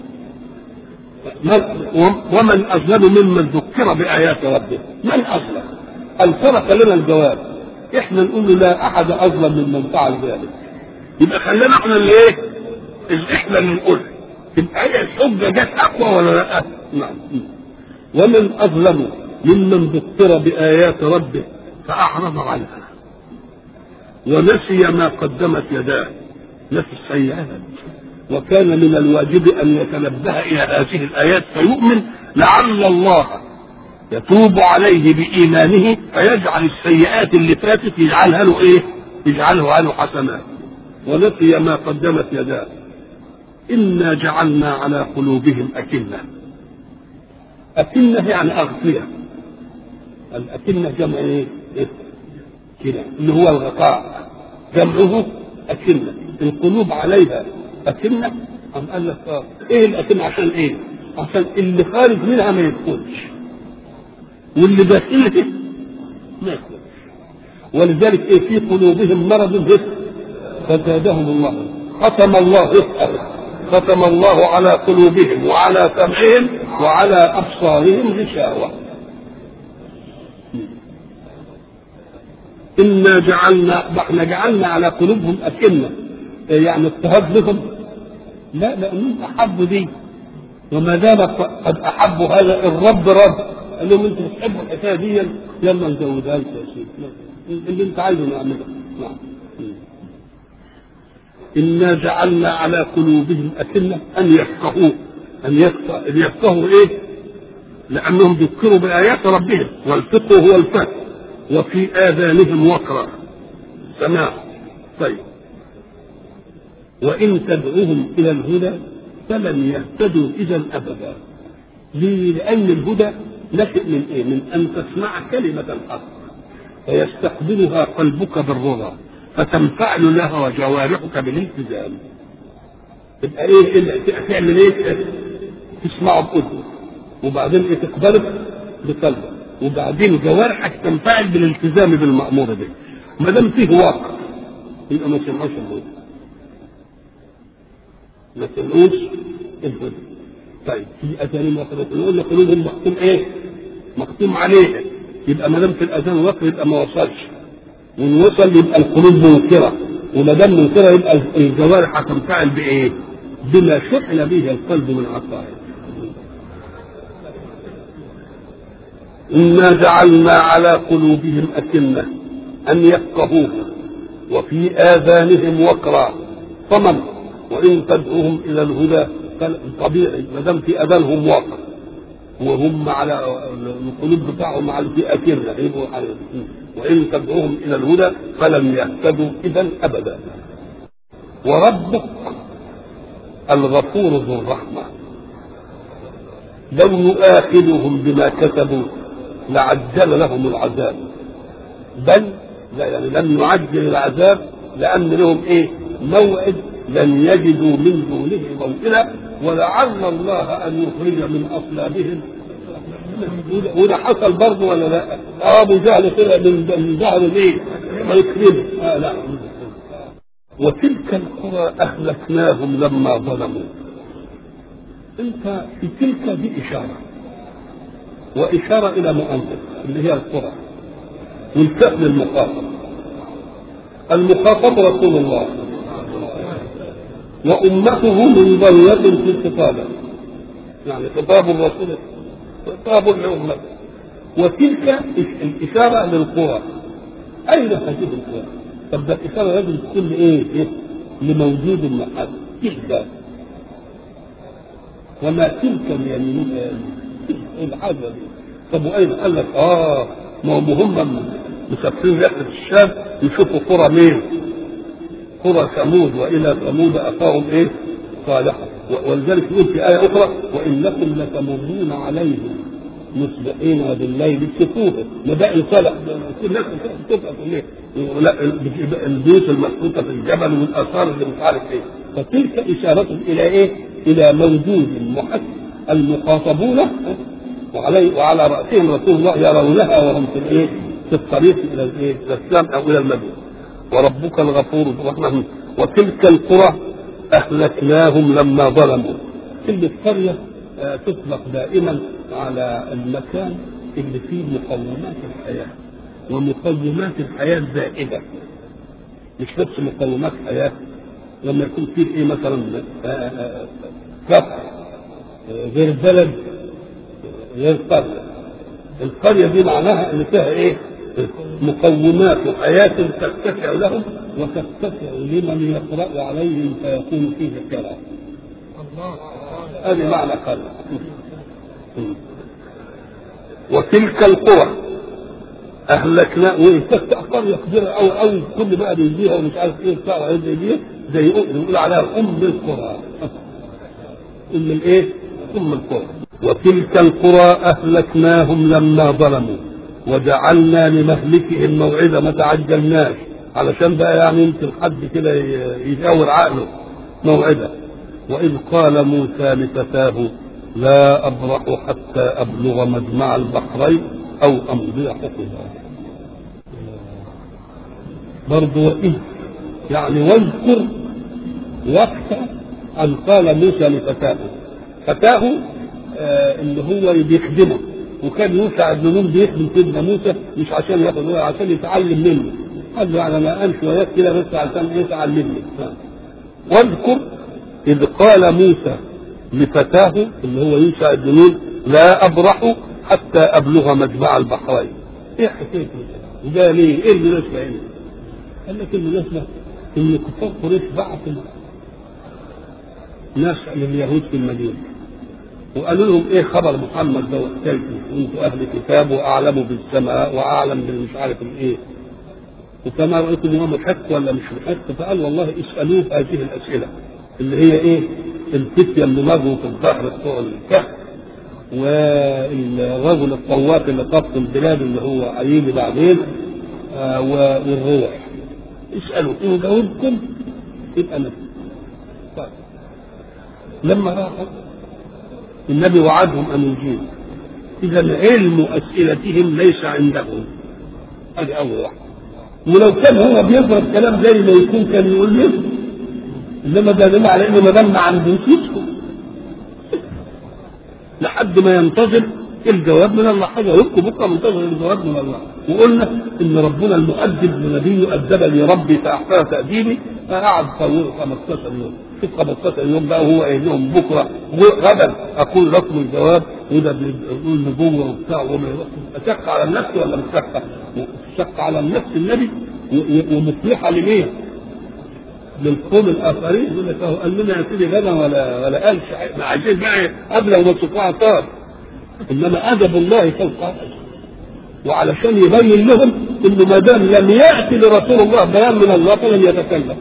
ومن اظلم ممن ذكر بايات ربه من اظلم الفرق لنا الجواب احنا نقول له لا احد اظلم ممن فعل ذلك يبقى خلينا احنا اللي ايه اللي احنا اللي نقول تبقى هي الحجه جت اقوى ولا لا؟ نعم ومن اظلم ممن ذكر بايات ربه فاعرض عنها ونسي ما قدمت يداه نسي السيئات وكان من الواجب ان يتنبه الى هذه الايات فيؤمن لعل الله يتوب عليه بايمانه فيجعل السيئات اللي فاتت يجعلها له ايه؟ يجعلها له حسنات ونسي ما قدمت يداه انا جعلنا على قلوبهم اكنه اكنه يعني اغطيه الاكنه جمع ايه؟ كده اللي هو الغطاء جمعه اكنه القلوب عليها أكنة أم قال لك آه إيه الأكنة عشان إيه؟ عشان اللي خارج منها ما يدخلش واللي داخل فيه ما يدخلش ولذلك إيه في قلوبهم مرض هس فزادهم الله ختم الله ختم الله على قلوبهم وعلى سمعهم وعلى أبصارهم غشاوة إنا جعلنا احنا جعلنا على قلوبهم أكنة يعني اضطهاد لهم لا لانهم احبوا دي وما دام قد احبوا هذا الرب رب قال لهم انتوا بتحبوا الحكايه دي يلا نزودها لكم يا سيدي اللي انت عايزه نعمله نعم إنا جعلنا على قلوبهم أكنة أن يفقهوا أن يفقهوا إيه؟ لأنهم ذكروا بآيات ربهم والفقه هو الفهم وفي آذانهم وقرا سماع طيب وإن تدعوهم إلى الهدى فلن يهتدوا إذا أبدا ليه؟ لأن الهدى نشئ من إيه؟ من أن تسمع كلمة الحق فيستقبلها قلبك بالرضا فتنفعل لها وجوارحك بالالتزام تبقى ايه اللي تعمل ايه؟ تسمعه بأذنك وبعدين ايه تقبله بقلبك وبعدين جوارحك تنفعل بالالتزام بالمأمور به ما دام فيه واقع يبقى ما تسمعوش الهدى ما تسمعوش الهدى طيب في اذان مثلا نقول قلوبهم مختوم ايه؟ مختوم عليها يبقى ما دام في الاذان وقت يبقى ما وصلش وان وصل يبقى القلوب منكره وما دام منكره يبقى الجوارح هتنفعل بايه؟ بما شحن به القلب من عقائد. انا جعلنا على قلوبهم اكنه ان يفقهوه وفي اذانهم وقرا صمم وان تدعوهم الى الهدى طبيعي ما دام في اذانهم وقر وهم على القلوب بتاعهم على في اكنه يبقوا وإن تدعوهم إلى الهدى فلن يهتدوا إذا أبدا وربك الغفور ذو الرحمة لو يؤاخذهم بما كسبوا لعجل لهم العذاب بل لا يعني لم يعجل العذاب لأن لهم إيه موعد لن يجدوا من دونه موئلا ولعل الله أن يخرج من أصلابهم وده حصل برضه ولا لا؟ اه ابو جهل طلع من ظهر الايه؟ ما يكذب آه لا وتلك القرى اهلكناهم لما ظلموا انت في تلك دي اشاره واشاره الى مؤنث اللي هي القرى والكأن المخاطب المخاطب رسول الله وامته من ضرورة في الخطابه يعني خطاب الرسول خطاب لأمته وتلك الإشارة للقرى أين هذه القرى؟ طب ده الإشارة لازم تكون لإيه؟ إيه؟ لموجود محل تلك وما تلك اليمين إيه الحاجة دي؟ طب وأين قال لك آه ما هم مسافرين رحلة الشام يشوفوا قرى مين؟ قرى ثمود وإلى ثمود أخاهم إيه؟ صالحا ولذلك يقول في آية أخرى وإنكم لتمرون عليهم مصبحين وبالليل تشوفوه مدائن صالح كل الناس بتبقى كلها لا البيوت المحطوطة في الجبل والآثار اللي مش عارف إيه فتلك إشارة إلى إيه؟ إلى موجود محس المخاطبون وعلي وعلى راسهم رسول الله يرونها وهم في الايه؟ في الطريق الى الايه؟ الى الشام او الى المدينه وربك الغفور ذو الرحمه وتلك القرى اهلكناهم لما ظلموا كلمه قريه آه، تطلق دائما على المكان اللي فيه مقومات الحياه ومقومات الحياه زائده مش بس مقومات حياه لما يكون فيه ايه مثلا آه، آه، فقر آه، غير بلد آه، غير قريه القريه دي معناها ان فيها ايه مقومات حياه تتسع لهم وتتسع لمن يقرا عليهم فيكون فيه كلام هذه معنى قريه وتلك القرى اهلكنا وتفتح قريه كبيره قوي قوي كل بقى بيجيها ومش عارف ايه بتاع وعايز يجيها زي يقول عليها ام القرى ام الايه؟ ام القرى وتلك القرى اهلكناهم لما ظلموا وجعلنا لمهلكهم موعظه ما تعجلناش علشان بقى يعني يمكن حد كده يجاور عقله موعظه واذ قال موسى لفتاه لا ابرح حتى ابلغ مجمع البحرين او امضي حقبا برضه وإذ يعني واذكر وقت أن قال موسى لفتاه فتاه آه اللي هو بيخدمه وكان يوسع بن نون بيخدم سيدنا موسى مش عشان ياخد عشان يتعلم منه قال له يعني انا امشي وياك كده بس عشان ايه تعلمني واذكر اذ قال موسى لفتاه اللي هو يوسع بن نون لا ابرح حتى ابلغ مجمع البحرين ايه حكايه ده ليه؟ ايه المناسبه هنا؟ قال لك المناسبه ان كفار قريش بعثوا ناس لليهود في المدينه وقالوا لهم ايه خبر محمد ده وحكايته وانتوا اهل كتاب واعلموا بالسماء واعلم بالمش عارف الايه وكما رايتم هو محق ولا مش محق فقال والله اسالوه هذه الاسئله اللي هي ايه الفتيه اللي مروا في الظهر بتوع الكهف والرجل الطواف اللي طف البلاد اللي هو هيجي بعدين آه والروح اسالوا ان جاوبكم يبقى نفس طيب لما راحوا النبي وعدهم ان يجيب اذا علم اسئلتهم ليس عندهم هذه اول واحده ولو كان هو بيضرب كلام زي ما يكون كان يقول لي انما ده دليل على انه ما دام ما عندوش يسكت لحد ما ينتظر الجواب من الله حاجه يبقى بكره منتظر الجواب من الله وقلنا ان ربنا المؤدب لنبيه ادب لي ربي فاحسن تاديبي فقعد طول 15 يوم شوف 15 يوم بقى وهو قايل لهم بكره غدا اقول لكم الجواب وده بيقول نبوه وبتاع وما اشق على النفس ولا مش شق؟ شق على النفس النبي ومصلحه لمين؟ للقوم الاخرين يقول لك اهو قال لنا يا سيدي غدا ولا ولا قالش ما عايزين بقى قبل وما تطلع طار انما ادب الله فوق وعلشان يبين لهم انه ما دام لم ياتي لرسول الله بيان من الله فلن يتكلم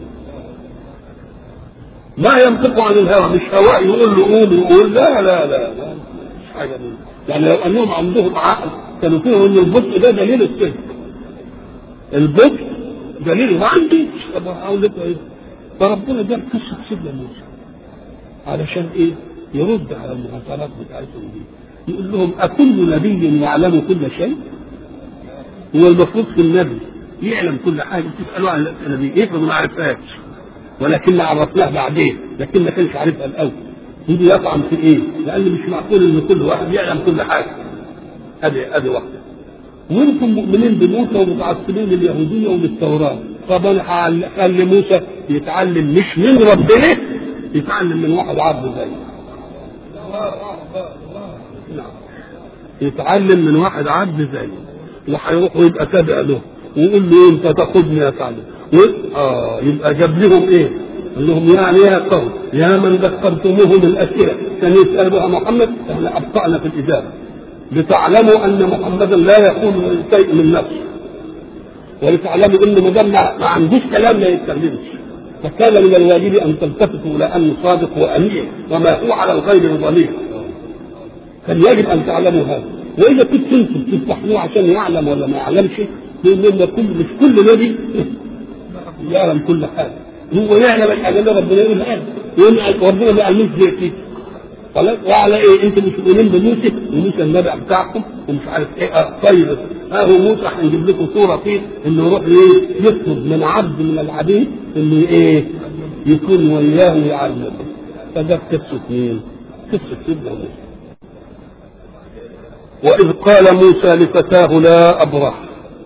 ما ينطق عن الهوى مش هواء يقول له قول يقول لا لا لا, لا. مش حاجه منه يعني لو انهم عندهم عقل كانوا فيهم ان البطء ده دليل الصدق البطء دليل ما عندي طب اقول لك ايه فربنا جاب قصه سيدنا موسى علشان ايه يرد على المعترضات بتاعتهم دي يقول لهم أكل نبي يعلم كل شيء؟ هو المفروض في النبي يعلم كل حاجة تسألوا عن النبي افرض ما عرفهاش ولكن عرفناه بعدين لكن ما كانش عارفها الأول يجي يطعن في إيه؟ لأن مش معقول إن كل واحد يعلم كل حاجة هذه هذه واحدة وانتم مؤمنين بموسى ومتعصبين لليهودية وللتوراة طب انا هخلي موسى يتعلم مش من ربنا يتعلم من واحد عبد زيه نعم يتعلم من واحد عبد زيه وهيروح ويبقى تابع له ويقول له انت تاخذني اتعلم اه يبقى جاب لهم ايه؟ قال لهم يعني يا قوم يا من ذكرتموهم الاسئله كان يسال بها محمد احنا ابطانا في الاجابه لتعلموا ان محمدا لا يقول شيء من نفسه ولتعلموا ان ما دام ما عندوش كلام ما يتكلمش فكان من الواجب ان تلتفتوا الى انه صادق وامين وما هو على الغيب بضليل كان يجب ان تعلموا هذا واذا كنت انتم تفتحوه عشان يعلم ولا ما يعلمش لان كل مش كل نبي يعلم كل حاجه هو يعلم الحاجه اللي ربنا يقول هذا ربنا ما يعلمش زي كده خلاص وعلى ايه انتوا مش مؤمنين بموسى وموسى النبي بتاعكم ومش عارف ايه اه طيب ها هو موسى هنجيب لكم صوره فيه انه يروح ايه يطلب من عبد من العبيد انه ايه يكون وياه ويعلمه فده قصه مين؟ قصه سيدنا موسى وإذ قال موسى لفتاه لا أبرح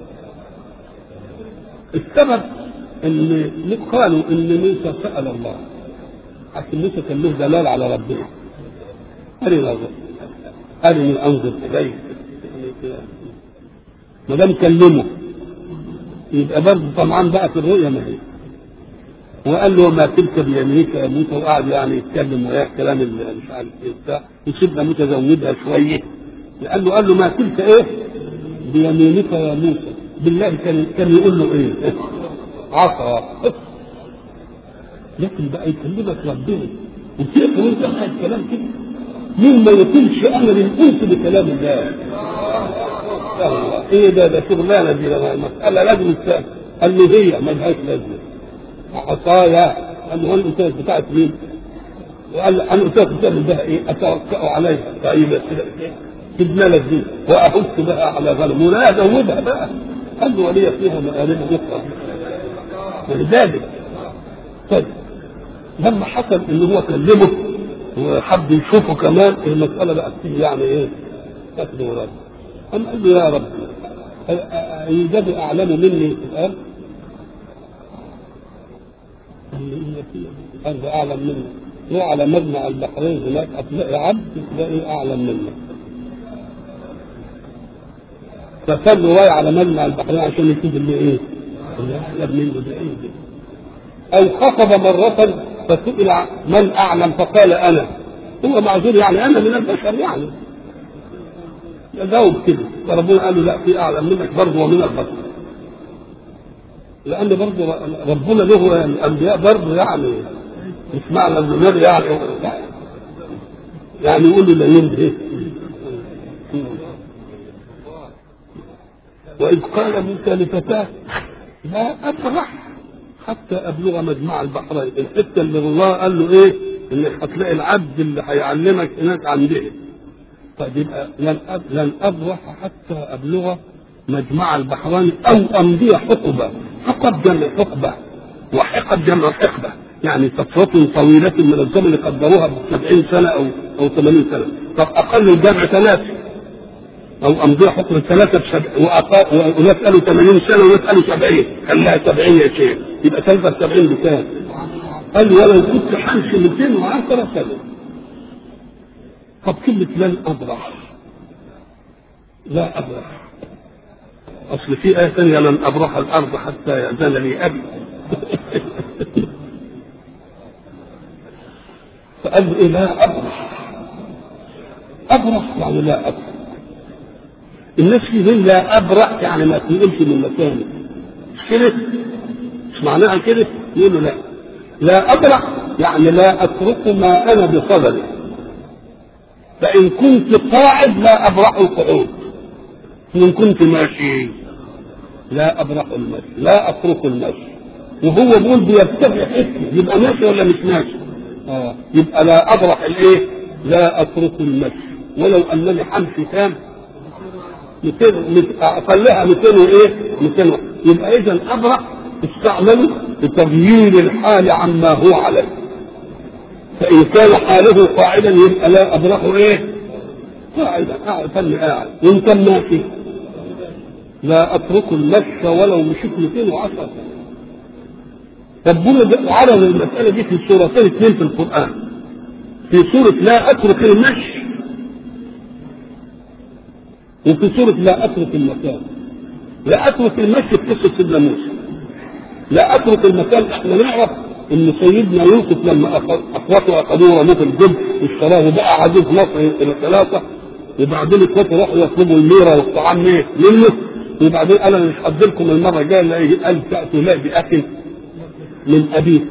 السبب ان قالوا ان موسى سال الله عشان موسى كان له دلال على ربنا ارني انظر ارني انظر اليك ما دام كلمه يبقى برضه طمعان بقى في الرؤيا ما هي وقال له ما تلك بيمينك يا موسى وقعد يعني يتكلم وياه كلام مش عارف ايه بتاع وسيبنا متزودها شويه لان له قال له ما تلك ايه بيمينك يا موسى بالله كان كان يقول له ايه عصا لكن بقى يكلمك ربنا وتقدر وانت قاعد كلام كده مين ما يطيلش امل الانس بكلام الله الله ايه ده ده شغلانه دي ده مساله لازم تسال قال له هي ما لهاش لازمه عصايا قال له انت بتاعت مين؟ وقال انا قلت لك بتعمل بها ايه؟ اتوكا عليها طيب سيبنا لك دي واحث بها على غنم ولا ازودها بقى قال له ولي فيها مآرب اخرى ولذلك طيب لما حصل ان هو كلمه وحب يشوفه كمان المساله بقت فيه يعني ايه؟ اخذ ورد قام قال له يا رب يوجد اعلم مني في الارض قال له إن في الارض اعلم مني روح على مجمع البحرين هناك هتلاقي عبد تلاقي اعلم منك فكان رواية على مجمع البحرين عشان يشوف اللي ايه اللي اعلم منه ده ايه ده او خطب مرة فسئل من اعلم فقال انا هو معذور يعني انا من البشر يعني جاوب كده فربنا قال له لا في اعلم منك برضه ومن البشر لان برضه ربنا له الانبياء برضه يعني مش معنى النبي يعني يعني يقول له لا ينبه وإذ قال موسى لفتاه لا أبرح حتى أبلغ مجمع البحرين الحتة اللي الله قال له إيه إنك هتلاقي العبد اللي هيعلمك هناك عنده طيب يبقى لن لن أبرح حتى أبلغ مجمع البحرين أو أمضي حقبة حقب جمع حقبة وحقب جمع حقبة يعني فترة طويلة من الزمن قدروها ب 70 سنة أو أو 80 سنة طب أقل الجمع ثلاثة او امضيها حكم ثلاثة بسبع وناس قالوا 80 سنة وناس قالوا 70 خلاها 70 يا شيخ يبقى 73 بكام؟ قال ولو كنت حمشي 210 سنة طب كلمة لن أبرح لا أبرح أصل في آية ثانية لن أبرح الأرض حتى يأذن لي أبي فقال له إيه لا أبرح أبرح يعني لا أبرح الناس في ذهن لا ابرح يعني ما تنقلش من مكاني مش كده مش معناها كده يقولوا لا لا ابرح يعني لا اترك ما انا بصدده فان كنت قاعد لا ابرح القعود وان كنت ماشي لا ابرح المشي لا اترك المشي وهو بيقول بيرتفع حته يبقى ماشي ولا مش ماشي اه يبقى لا ابرح الايه لا اترك المشي ولو انني حمشي كام 200 اقلها 200 وايه 200 يبقى اذا ابرح استعملوا لتغيير الحال عما هو عليه فان كان حاله قاعدا يبقى لا ابرحه ايه قاعدا قاعد فن قاعد وان كان ماشي لا اترك المشي ولو مشيت 210 سنه ربنا عرض المساله دي في سورتين اثنين في القران في سوره لا اترك المشي وفي سورة لا أترك المكان لا أترك المشي في قصة سيدنا موسى لا أترك المكان احنا نعرف إن سيدنا يوسف لما أخوته أخذوه رموه في الجب واشتراه وبقى عزيز مصر الثلاثة وبعدين إخوته راحوا يطلبوا الميرة والطعام منه وبعدين قال أنا مش هديلكم المرة الجاية قال تأتوا لا بأكل من أبيكم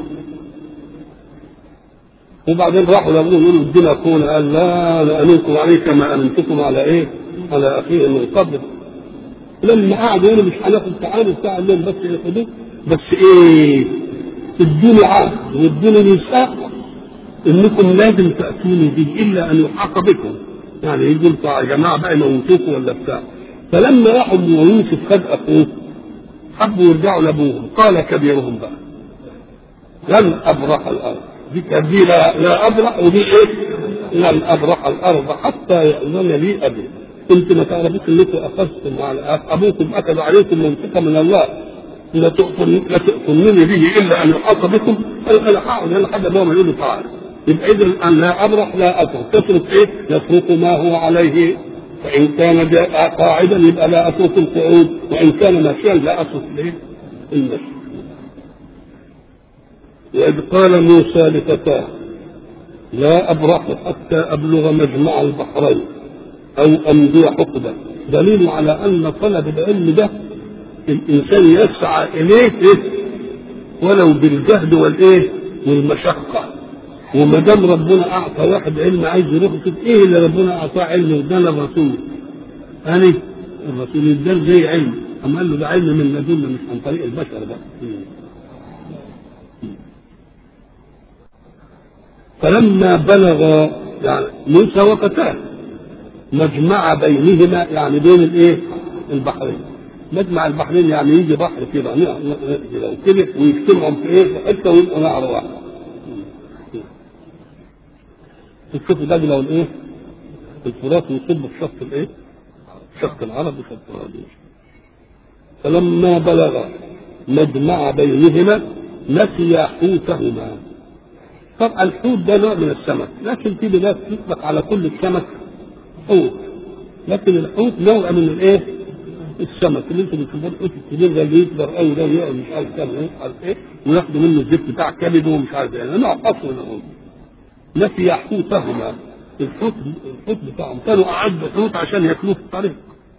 وبعدين راحوا لابوه يقولوا ادينا اخونا قال لا لا امنكم عليه كما امنتكم على ايه؟ على اخيه من قبل لما قعدوا يقولوا مش هناخد تعالوا بتاع لهم بس ياخدوه بس ايه ادوني عهد وادوني ميثاق انكم لازم تاتوني به الا ان يحاق بكم يعني يقول يا جماعه بقى يموتوكم ولا بتاع فلما راحوا ويوسف خد اخوه حبوا يرجعوا لابوهم قال كبيرهم بقى لن ابرح الارض دي كانت دي لا, لا ابرح ودي ايه؟ لن ابرح الارض حتى ياذن لي ابي انت ما تعرفوش انكم اخذتم على ابوكم اخذ عليكم منطقه من الله لا تؤتونني به الا ان يحاط بكم انا هقعد هنا لحد ما يقول لي تعالى يبقى اذا ان لا ابرح لا اترك تترك ايه؟ يترك ما هو عليه فان كان قاعدا يبقى لا اترك القعود وان كان ماشيا لا اترك الايه؟ المشي وإذ قال موسى لفتاه لا أبرح حتى أبلغ مجمع البحرين أو أمضي حقبة دليل على أن طلب العلم ده الإنسان يسعى إليه إيه؟ ولو بالجهد والإيه والمشقة وما دام ربنا أعطى واحد علم عايز يروح يشوف إيه اللي ربنا أعطاه علم وادانا الرسول أنا الرسول ادانا زي علم أما قال له ده علم من لدنا مش عن طريق البشر ده فلما بلغ يعني موسى وفتاه مجمع بينهما يعني بين الايه؟ البحرين مجمع البحرين يعني يجي بحر كده كده ويجتمعهم في ايه؟ في حته ويبقوا نهر واحد. تشوفوا دجله والايه؟ الفرات ويصب في شط الايه؟ شط العرب وشط العرب فلما بلغ مجمع بينهما نسي حوتهما طبعا الحوت ده نوع من السمك لكن في بلاد تطلق على كل السمك حوت لكن الحوت نوع من الايه؟ السمك اللي انتم بتشوفوه الحوت الكبير ده اللي يكبر قوي ده يقعد مش عارف كام مش عارف ايه وياخدوا منه الزيت بتاع كبده ومش عارف ايه نوع خاص من الحوت نسي حوتهما الحوت الحوت بتاعهم كانوا اعدوا حوت عشان ياكلوه في الطريق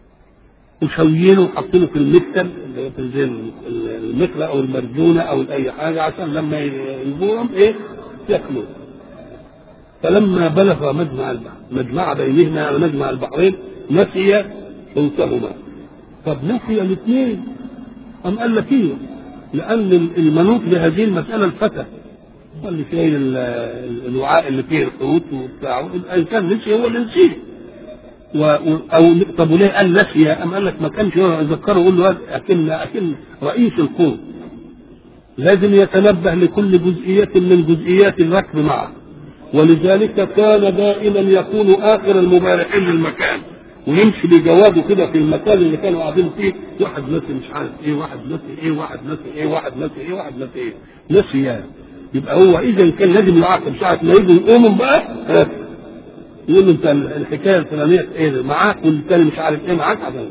وشويينه وحاطينه في المكتل اللي هي زي المكلة او المرجونة او اي حاجة عشان لما ينبورهم ايه ياكلوه فلما بلغ مجمع البحر مجمع بينهما على مجمع البحرين نسي حوتهما طب نسي الاثنين أم قال لك ايه؟ لأن المنوط لهذه المسألة الفتى اللي شايل الوعاء اللي فيه الحوت وبتاعه ان كان نسي هو اللي نسيه و... او طب وليه قال نسي ام قال لك ما كانش يذكره يقول له اكن اكن رئيس القوم لازم يتنبه لكل جزئية من جزئيات الركب معه ولذلك كان دائما يكون اخر المبارحين للمكان ويمشي بجواده كده في المكان اللي كانوا قاعدين فيه واحد نسي مش عارف ايه واحد نسي ايه واحد نسي ايه واحد نسي ايه واحد نسي ايه نسي يبقى هو اذا كان لازم يعاقب ساعه ما يجوا يقوموا بقى يقول له انت الحكايه الفلانيه ايه معاك والتاني مش عارف ايه معاك عشان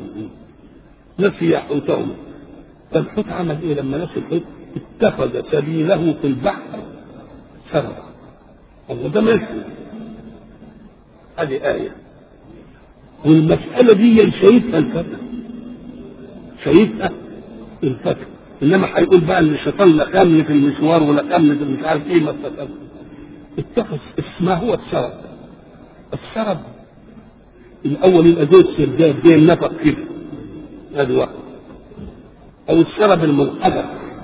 نسي حوتهما فالحوت عمل ايه لما نسي الحوت اتخذ سبيله في البحر سربا الله ده ماشي هذه آية والمسألة دي شايفها الفتى شايفها الفتى انما هيقول بقى ان الشيطان لا كمل في المشوار ولا كمل في مش عارف ايه ما استفاد اتخذ اسمه هو السرب السرب الاول يبقى زي السرداب زي النفق كده هذه واحده او السرب المنحدر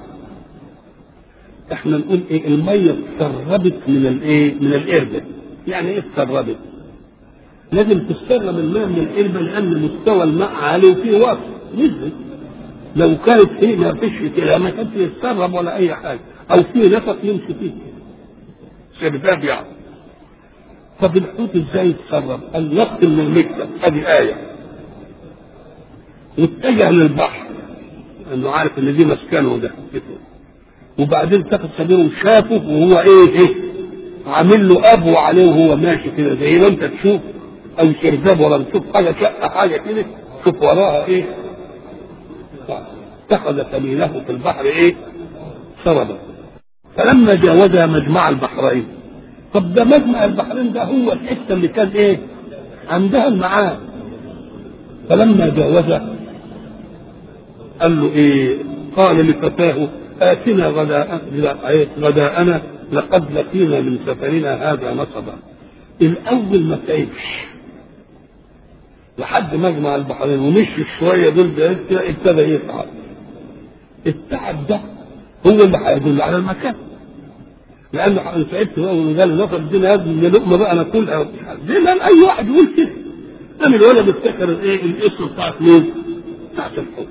احنا نقول ايه الميه اتسربت من الايه من القربه يعني ايه اتسربت لازم تستغرب الماء من القربه لان مستوى الماء عالي وفيه وقت نزل لو كانت فيه ما فيش كده ما كانش يتسرب ولا اي حاجه او في نفق يمشي فيه سرداب يعني طب الحوت ازاي يتسرب؟ قال نقل من المكتب هذه آية واتجه للبحر انه عارف ان دي مسكنه ده وبعدين تاخد سبيله وشافه وهو ايه ايه عامل له ابو عليه وهو ماشي كده زي ما انت تشوف او سرداب ولا تشوف حاجه شقه حاجه كده شوف وراها ايه اتخذ سبيله في البحر ايه سربا فلما جاوز مجمع البحرين طب ده مجمع البحرين ده هو الحته اللي كان ايه عندها المعاد فلما جاوز قال له ايه قال لفتاه آتنا غداء غداءنا لقد لقينا من سفرنا هذا نصبا الأول ما تعبش لحد مجمع البحرين ومشي شوية دول ده ابتدى يتعب التعب ده هو اللي هيدل على المكان لأن أنا تعبت بقى وقال نصر الدين هذه من لقمة بقى أنا كلها زي ما أي واحد يقول كده قام الولد افتكر الايه الاسم بتاعت مين؟ بتاعت الحوت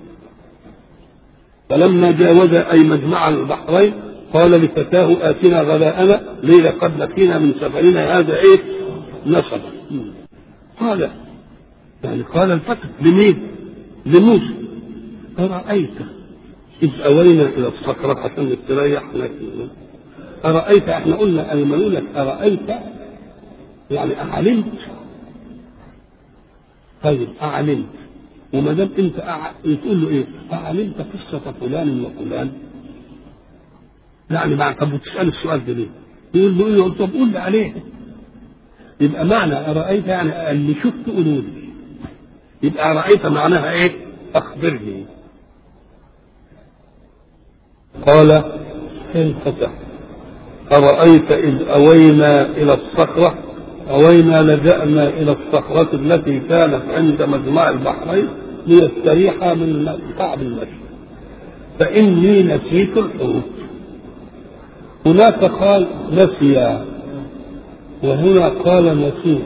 فلما جاوز أي مجمع البحرين قال لفتاه آتنا غداءنا ليلة قد لقينا من سفرنا هذا إيه؟ نصبا قال يعني قال الفتى لمين؟ لموسى أرأيت إذ أوينا إلى الصخرة عشان نستريح أرأيت احنا قلنا لما نقول لك أرأيت يعني أعلمت طيب أعلمت وما دام أنت أع... تقول له إيه؟ أعلمت قصة فلان وفلان؟ يعني بعد طب وتسأل السؤال ده ليه؟ يقول له إيه؟ طب قول لي عليه يبقى معنى أرأيت يعني اللي شفته قولوا لي يبقى أرأيت معناها إيه؟ أخبرني قال انفتح أرأيت إذ أوينا إلى الصخرة أوينا لجأنا إلى الصخرة التي كانت عند مجمع البحرين ليستريح من كعب المشي فإني نسيت الحوت هناك قال نسيا وهنا قال نسيت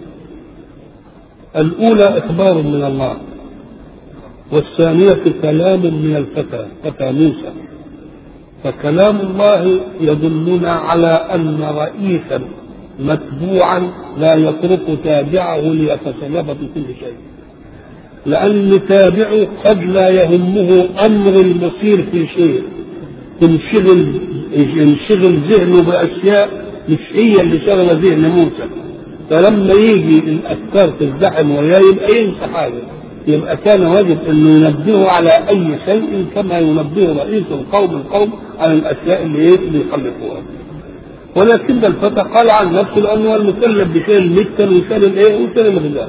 الأولى إخبار من الله والثانية كلام من الفتى فتى موسى فكلام الله يدلنا على أن رئيسا متبوعا لا يترك تابعه ليتسلف في كل شيء لأن تابعه قد لا يهمه أمر المصير في شيء تنشغل ينشغل ذهنه بأشياء مش هي اللي شغل ذهن موسى فلما يجي الأفكار تزدحم وياه يبقى ينسى حاجة يبقى كان واجب انه ينبهه على اي شيء كما ينبه رئيس القوم القوم على الاشياء اللي ايه اللي يخلفوها ولكن الفتى قال عن نفسه لانه هو المكلف بشيء المكتل وشال الايه وشال الغذاء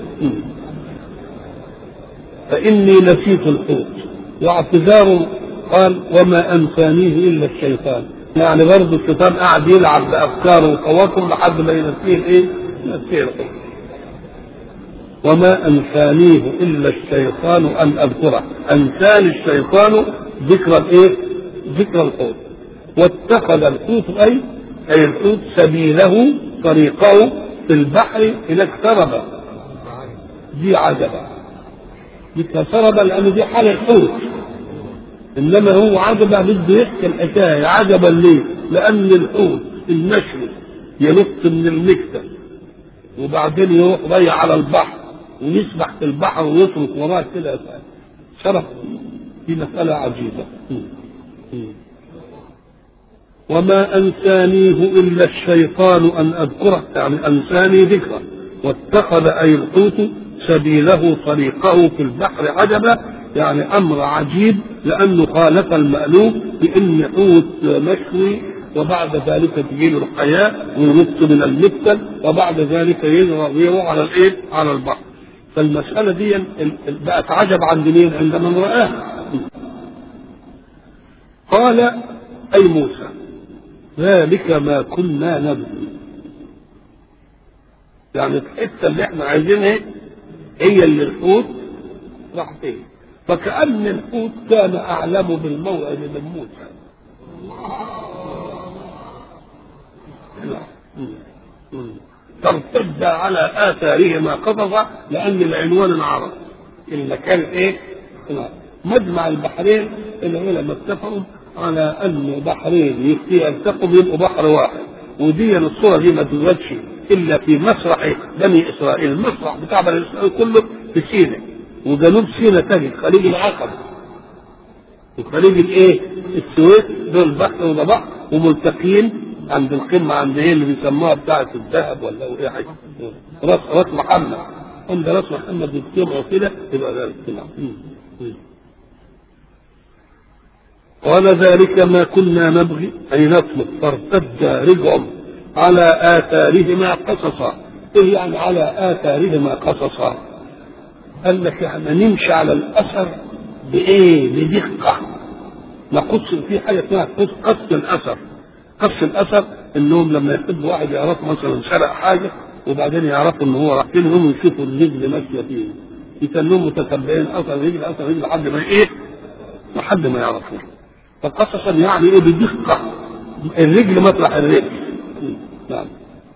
فاني نسيت الحوت واعتذار قال وما انسانيه الا الشيطان يعني برضه الشيطان قاعد يلعب بافكاره وخواطره لحد ما ينسيه الايه؟ ينسيه الحوت وما أنسانيه إلا الشيطان أن أذكره أنساني الشيطان ذكر الإيه؟ ذكر الحوت واتخذ الحوت أي أي الحوت سبيله طريقه في البحر إلى اقترب دي عجبة دي سرب لأن دي حال الحوت إنما هو عجبة بده يحكي الحكاية عجبا ليه؟ لأن الحوت المشوي ينط من المكتب وبعدين يروح ضيع على البحر ويسبح في البحر ويترك وراه كده شرف دي مسألة عجيبة وما أنسانيه إلا الشيطان أن أذكره يعني أنساني ذكره واتخذ أي الحوت سبيله طريقه في البحر عجبا يعني أمر عجيب لأنه خالف المألوف بأن حوت مشوي وبعد ذلك تجي له الحياة وينط من المكتل وبعد ذلك يروح على الايه؟ على البحر. فالمسألة دي بقت عجب عند مين؟ عند من رآها. قال أي موسى ذلك ما كنا نبغي. يعني الحتة اللي احنا عايزينها هي اللي الحوت راح فيه. فكأن الحوت كان أعلم بالموعد من موسى. ترتد على اثارهما قصصا لان العنوان انعرض المكان ايه؟ مجمع البحرين العلماء اتفقوا على ان بحرين يلتقوا يبقوا بحر واحد ودي الصوره دي ما توجدش الا في مسرح بني اسرائيل المسرح بتاع بني اسرائيل كله في سيناء وجنوب سيناء تجد خليج العقبه وخليج الايه؟ السويس دول بحر وده بحر وملتقين عند القمة عند ايه اللي بيسموها بتاعة الذهب ولا ايه حاجة راس راس محمد عند راس محمد يجتمعوا كده يبقى ده الاجتماع قال ذلك ما كنا نبغي أي نطلب فارتد رجعهم على آثارهما قصصا إيه يعني على آثارهما قصصا قال لك يعني نمشي على الأثر بإيه بدقة نقص في حاجة اسمها قص الأثر قص الاثر انهم لما يحب واحد يعرفوا مثلا سرق حاجه وبعدين يعرفوا ان هو راح فين هم يشوفوا الرجل ماشيه فين يتنهم متتبعين اثر رجل اثر رجل لحد ما ايه لحد ما يعرفوه فقصصا يعني ايه بدقه الرجل مطرح الرجل نعم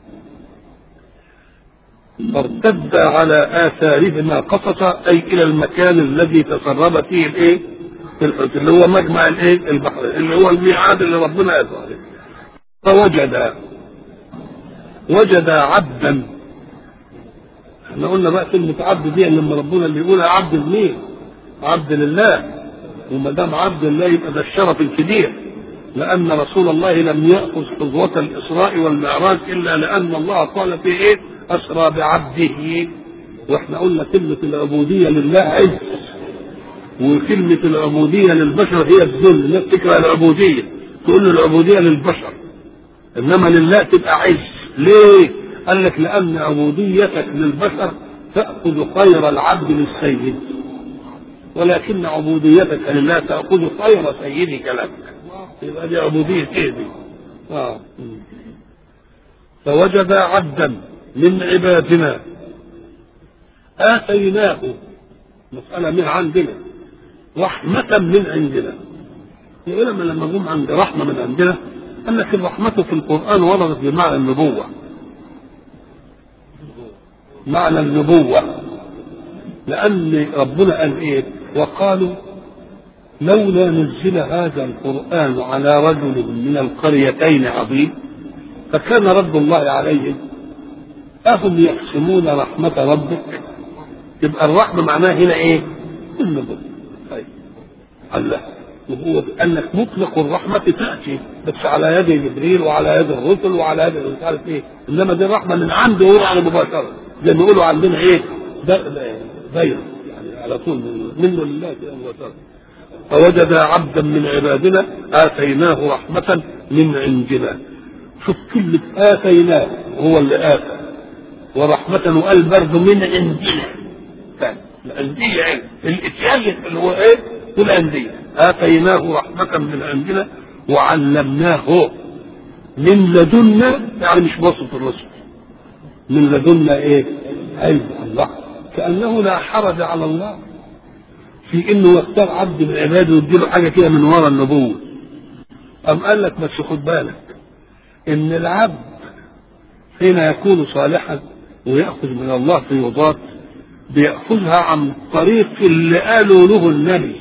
فارتد على آثارهما قصصا أي إلى المكان الذي تسرب فيه الإيه؟ الحوت اللي هو مجمع الإيه؟ البحر اللي هو الميعاد اللي ربنا يزعل فوجد وجد عبدا احنا قلنا بقى كلمة عبد دي لما ربنا اللي يقولها عبد لمين؟ عبد لله وما دام عبد الله يبقى ده الشرف الكبير لأن رسول الله لم يأخذ حظوة الإسراء والمعراج إلا لأن الله قال في إيه؟ أسرى بعبده وإحنا قلنا كلمة العبودية لله عز وكلمة العبودية للبشر هي الذل الناس تكره العبودية تقول له العبودية للبشر إنما لله تبقى عز ليه؟ قال لك لأن عبوديتك للبشر تأخذ خير العبد للسيد ولكن عبوديتك لله تأخذ خير سيدك لك يبقى دي عبودية ايه دي؟ آه. فوجد عبدا من عبادنا آتيناه مسألة من عندنا رحمة من عندنا العلماء لما جم عند رحمة من عندنا قال لك الرحمة في القرآن وردت بمعنى النبوة معنى النبوة لأن ربنا قال إيه وقالوا لولا نزل هذا القرآن على رجل من القريتين عظيم فكان رد الله عليهم أهم يقسمون رحمة ربك يبقى الرحمة معناها هنا إيه؟ النبوة طيب الله وهو قال لك مطلق الرحمة تأتي بس على يد جبريل وعلى يد الرسل وعلى يد مش عارف ايه انما دي الرحمة من عنده هو على مباشرة زي ما يقولوا عندنا ايه؟ دايرة يعني على طول منه لله كده مباشرة فوجد عبدا من عبادنا آتيناه رحمة من عندنا شوف كلمة آتيناه هو اللي آتى ورحمة وقال برضه من عندنا الأندية يعني الإتيان اللي هو إيه؟ الأندية آتيناه رحمة من عندنا وعلمناه من لدنا يعني مش وصف الرسل من لدنا إيه؟ علم الله كأنه لا حرج على الله في انه يختار عبد من عباده ويديله حاجه كده من ورا النبوه أم قال لك بس خد بالك ان العبد حين يكون صالحا ويأخذ من الله فيوضات بيأخذها عن طريق اللي قالوا له النبي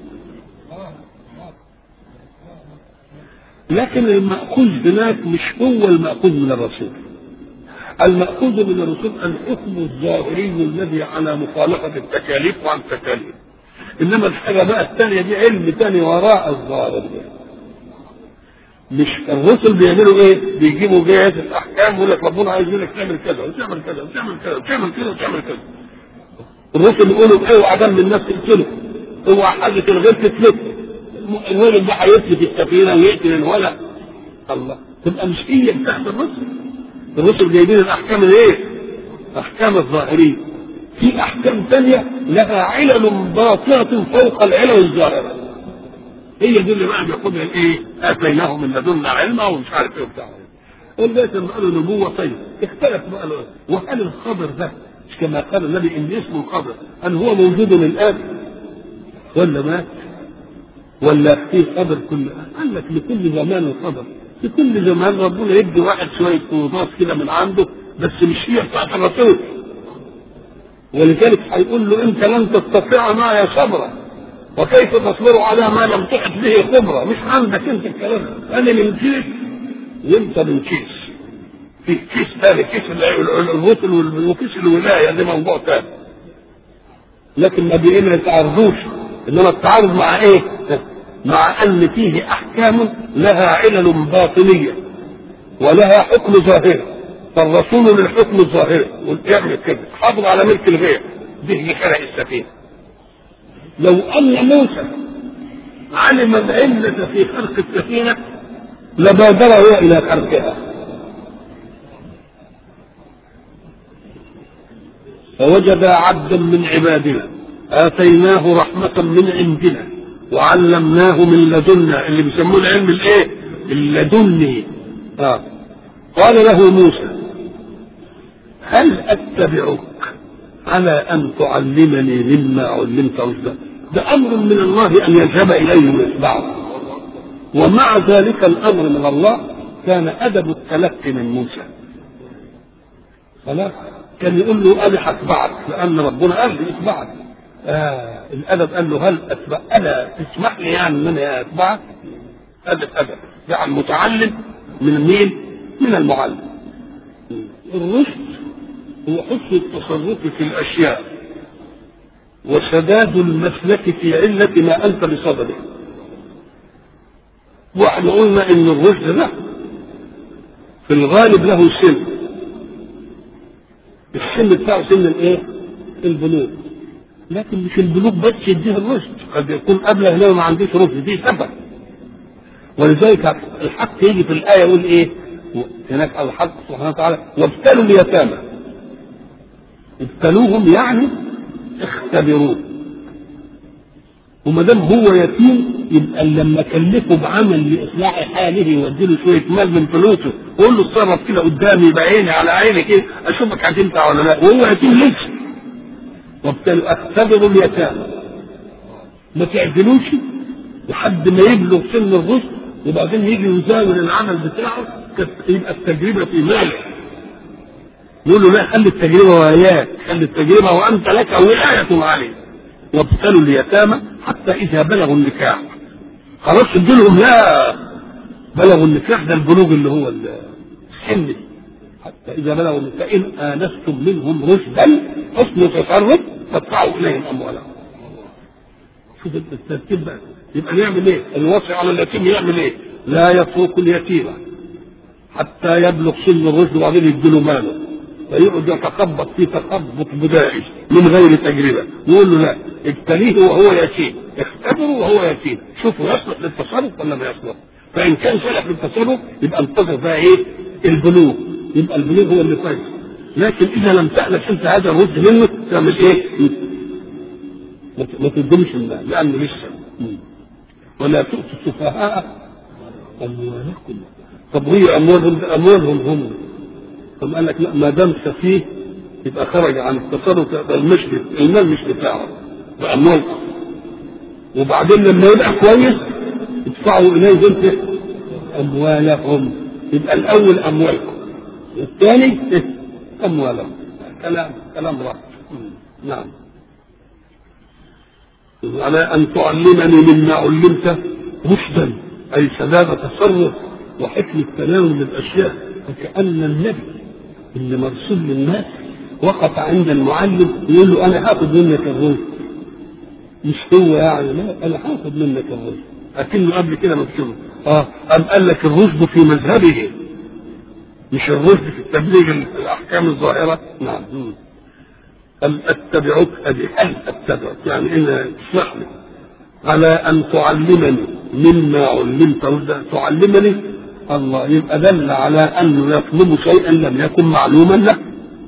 لكن المأخوذ هناك مش هو المأخوذ من الرسول المأخوذ من الرسول الحكم الظاهري الذي على مخالفة التكاليف وعن التكاليف انما الحاجه بقى الثانيه دي علم ثاني وراء الظاهر مش الرسل بيعملوا ايه؟ بيجيبوا جهاز الاحكام ويقول لك ربنا عايز منك تعمل كذا وتعمل كذا وتعمل كذا وتعمل كذا وتعمل كذا. الرسل يقولوا اوعى دم الناس تقتله اوعى حاجه الغير تتلف الولد ده هيتلف السفينه ويقتل الولد الله تبقى مش هي بتاعت الرسل الرسل جايبين الاحكام الايه؟ احكام الظاهريه في احكام ثانيه لها علل باطنه فوق العلل الظاهره هي دي اللي بقى بياخدها الايه؟ اتيناه من لدنا علما ومش عارف ايه وبتاع ولغايه لما قالوا نبوه طيب اختلف بقى وهل الخبر ده مش كما قال النبي ان اسمه الخبر هل هو موجود الان ولا مات؟ ولا في خبر كل قال لك لكل زمان الخبر في كل زمان ربنا يدي واحد شويه فوضات كده من عنده بس مش هي بتاعت الرسول ولذلك هيقول له انت لن تستطيع معي صبرا وكيف تصبر على ما لم تحط به خبره مش عندك انت الكلام انا من كيس وانت من كيس في كيس ثاني كيس الرسل وكيس الولايه ده موضوع ثاني لكن ما بي ما يتعرضوش انما التعارض مع ايه؟ مع ان فيه احكام لها علل باطنيه ولها حكم ظاهري فالرسول للحكم الظاهري يعمل كده حافظ على ملك الغير به خلق السفينه لو ان موسى علم العلة في خلق السفينة لبادر هو إلى خلقها فوجد عبدا من عبادنا آتيناه رحمة من عندنا وعلمناه من لدنا اللي بيسموه العلم الايه؟ اللدني آه. قال له موسى هل اتبعك على ان تعلمني مما علمت رشدا ده امر من الله ان يذهب اليه ويتبعه ومع ذلك الامر من الله كان ادب التلقي من موسى خلاص كان يقول له انا هتبعك لان ربنا قال لي اتبعك آه الادب قال له هل اتبع انا تسمح لي يعني ان انا اتبعك ادب ادب يعني المتعلم من مين؟ من المعلم الرشد هو حسن التصرف في الاشياء وسداد المسلك في علة ما انت بصدده واحنا قلنا ان الرشد ده في الغالب له سن السن بتاعه سن الايه؟ البلوغ لكن مش البلوغ بس يديه الرشد قد يكون قبل هنا ما عندوش رشد دي سبب ولذلك الحق يجي في الآية يقول إيه؟ هناك الحق سبحانه وتعالى وابتلوا اليتامى ابتلوهم يعني اختبروه وما دام هو يتيم يبقى لما كلفه بعمل لاصلاح حاله واديله شويه مال من فلوسه وقول له اتصرف كده قدامي يبقى عيني على عيني كده اشوفك هتنفع ولا لا وهو يتيم لسه وابتلوا اختبروا اليتامى ما تعدلوش لحد ما يبلغ سن الرشد وبعدين يجي يزاول العمل بتاعه يبقى التجربه في ماله يقول له لا خلي التجربه وياك خلي التجربه وانت لك ولايه عليه وابتلوا اليتامى حتى اذا بلغوا النكاح خلاص اديلهم لا بلغوا النكاح ده البلوغ اللي هو السن حتى اذا بلغوا النكاح ان انستم منهم رشدا حسن تصرف فادفعوا اليهم اموالهم شوف الترتيب بقى يبقى نعمل ايه؟ الوصي على اليتيم يعمل ايه؟ لا يترك اليتيم حتى يبلغ سن الرشد وبعدين يديله ماله فيقعد يتخبط في تخبط بدائي من غير تجربه يقول له لا ابتليه وهو يتيم اختبره وهو يتيم شوفوا يصلح للتصرف ولا ما يصلح فان كان صلح للتصرف يبقى انتظر بقى ايه البلوغ يبقى البلوغ هو اللي كويس لكن اذا لم تألف انت هذا الرشد منه تعمل ايه؟ ما تدمش المال لانه لسه ولا تؤتوا السفهاء اموالكم طب هي اموالهم اموالهم هم طب قال لك لا ما دام سفيه يبقى خرج عن التصرف يبقى مش المال مش بتاعه ده اموالكم وبعدين لما يبقى كويس ادفعوا اليه انت اموالهم يبقى الاول اموالكم الثاني اموالهم كلام كلام رأي نعم على أن تعلمني مما علمت رشدا أي سداد تصرف وحكم التناول للأشياء فكأن النبي اللي مرسول للناس وقف عند المعلم يقول له أنا هاخد منك الرشد مش هو يعني لا أنا هاخد منك الرشد لكنه قبل كده مكتوب اه أم قال لك الرشد في مذهبه مش الرشد في التبليغ الأحكام الظاهرة نعم أم أتبعك أبي هل أتبعك يعني إن اسمح لي على أن تعلمني مما علمت رشدا تعلمني الله يبقى دل على أنه يطلب شيئا لم يكن معلوما له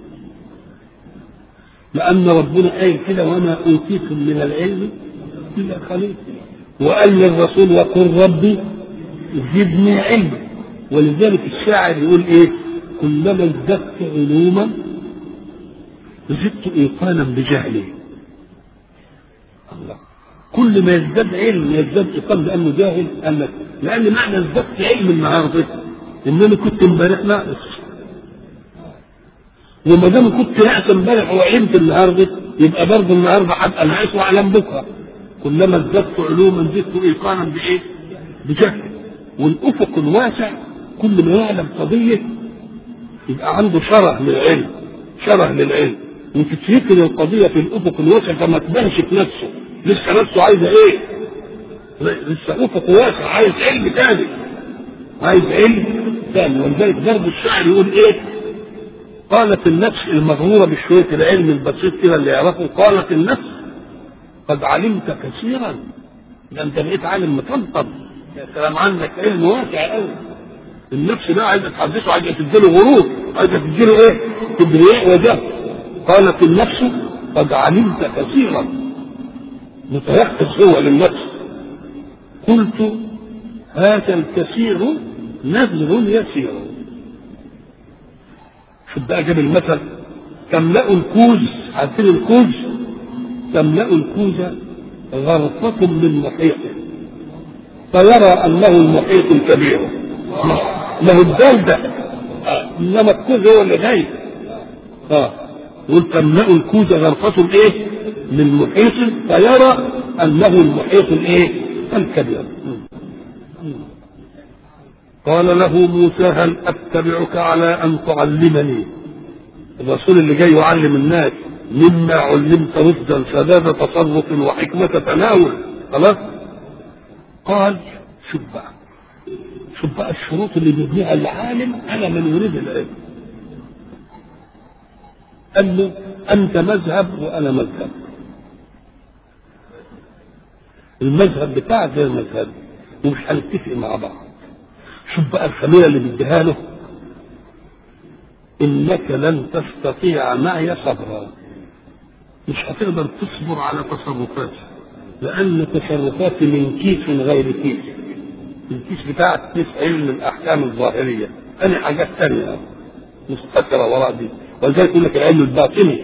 لأن ربنا قال كده وما أوتيتم من العلم إلا قليل وقال للرسول وقل ربي زدني علما ولذلك الشاعر يقول إيه كلما ازددت علوما زدت ايقانا بجهلي الله كل ما يزداد علم يزداد ايقان لانه جاهل قال لك لان معنى ازددت علم النهارده ان انا كنت امبارح ناقص وما دام كنت ناقص امبارح وعلمت النهارده يبقى برضه النهارده هبقى ناقص واعلم بكره كلما ازددت علوما زدت ايقانا بايه؟ بجهل والافق الواسع كل ما يعلم قضيه يبقى عنده شره للعلم شره للعلم وتترك القضية في الأفق الواسع فما تبانش في نفسه لسه نفسه عايزة إيه؟ لسه أفق واسع عايز علم تاني عايز علم تاني ولذلك برضه الشاعر يقول إيه؟ قالت النفس المغرورة بشوية العلم البسيط كده اللي يعرفه قالت النفس قد علمت كثيرا ده أنت بقيت عالم مطمطم يا سلام عنك علم واسع قوي النفس ده عايزة تحدثه عايزة تديله غرور عايزة تديله إيه؟ كبرياء وجهل قالت النفس قد علمت كثيرا متيقظ هو للنفس قلت هذا الكثير نذر يسير شوف بقى جاب المثل تملأ الكوز عارفين الكوز تملأ الكوز غرفة من محيطه فيرى انه المحيط الكبير ما هو الدال ده انما الكوز هو اللي غايب اه يقول تملأ الكوز غرفة ايه من محيط فيرى انه المحيط الايه الكبير قال له موسى هل اتبعك على ان تعلمني الرسول اللي جاي يعلم الناس مما علمت رشدا سداد تصرف وحكمة تناول خلاص قال شوف بقى شوف بقى الشروط اللي بيبنيها العالم على من يريد العلم قال له انت مذهب وانا مذهب المذهب بتاعك غير مذهبي ومش هنتفق مع بعض شوف بقى الخميره اللي بيديها له انك لن تستطيع معي صبرا مش هتقدر تصبر على تصرفاتي لان تصرفاتي من كيس غير كيس الكيس بتاعك كيس علم الاحكام الظاهريه انا حاجات ثانيه مستتره وراء دي ولذلك يقول لك العلم الباطني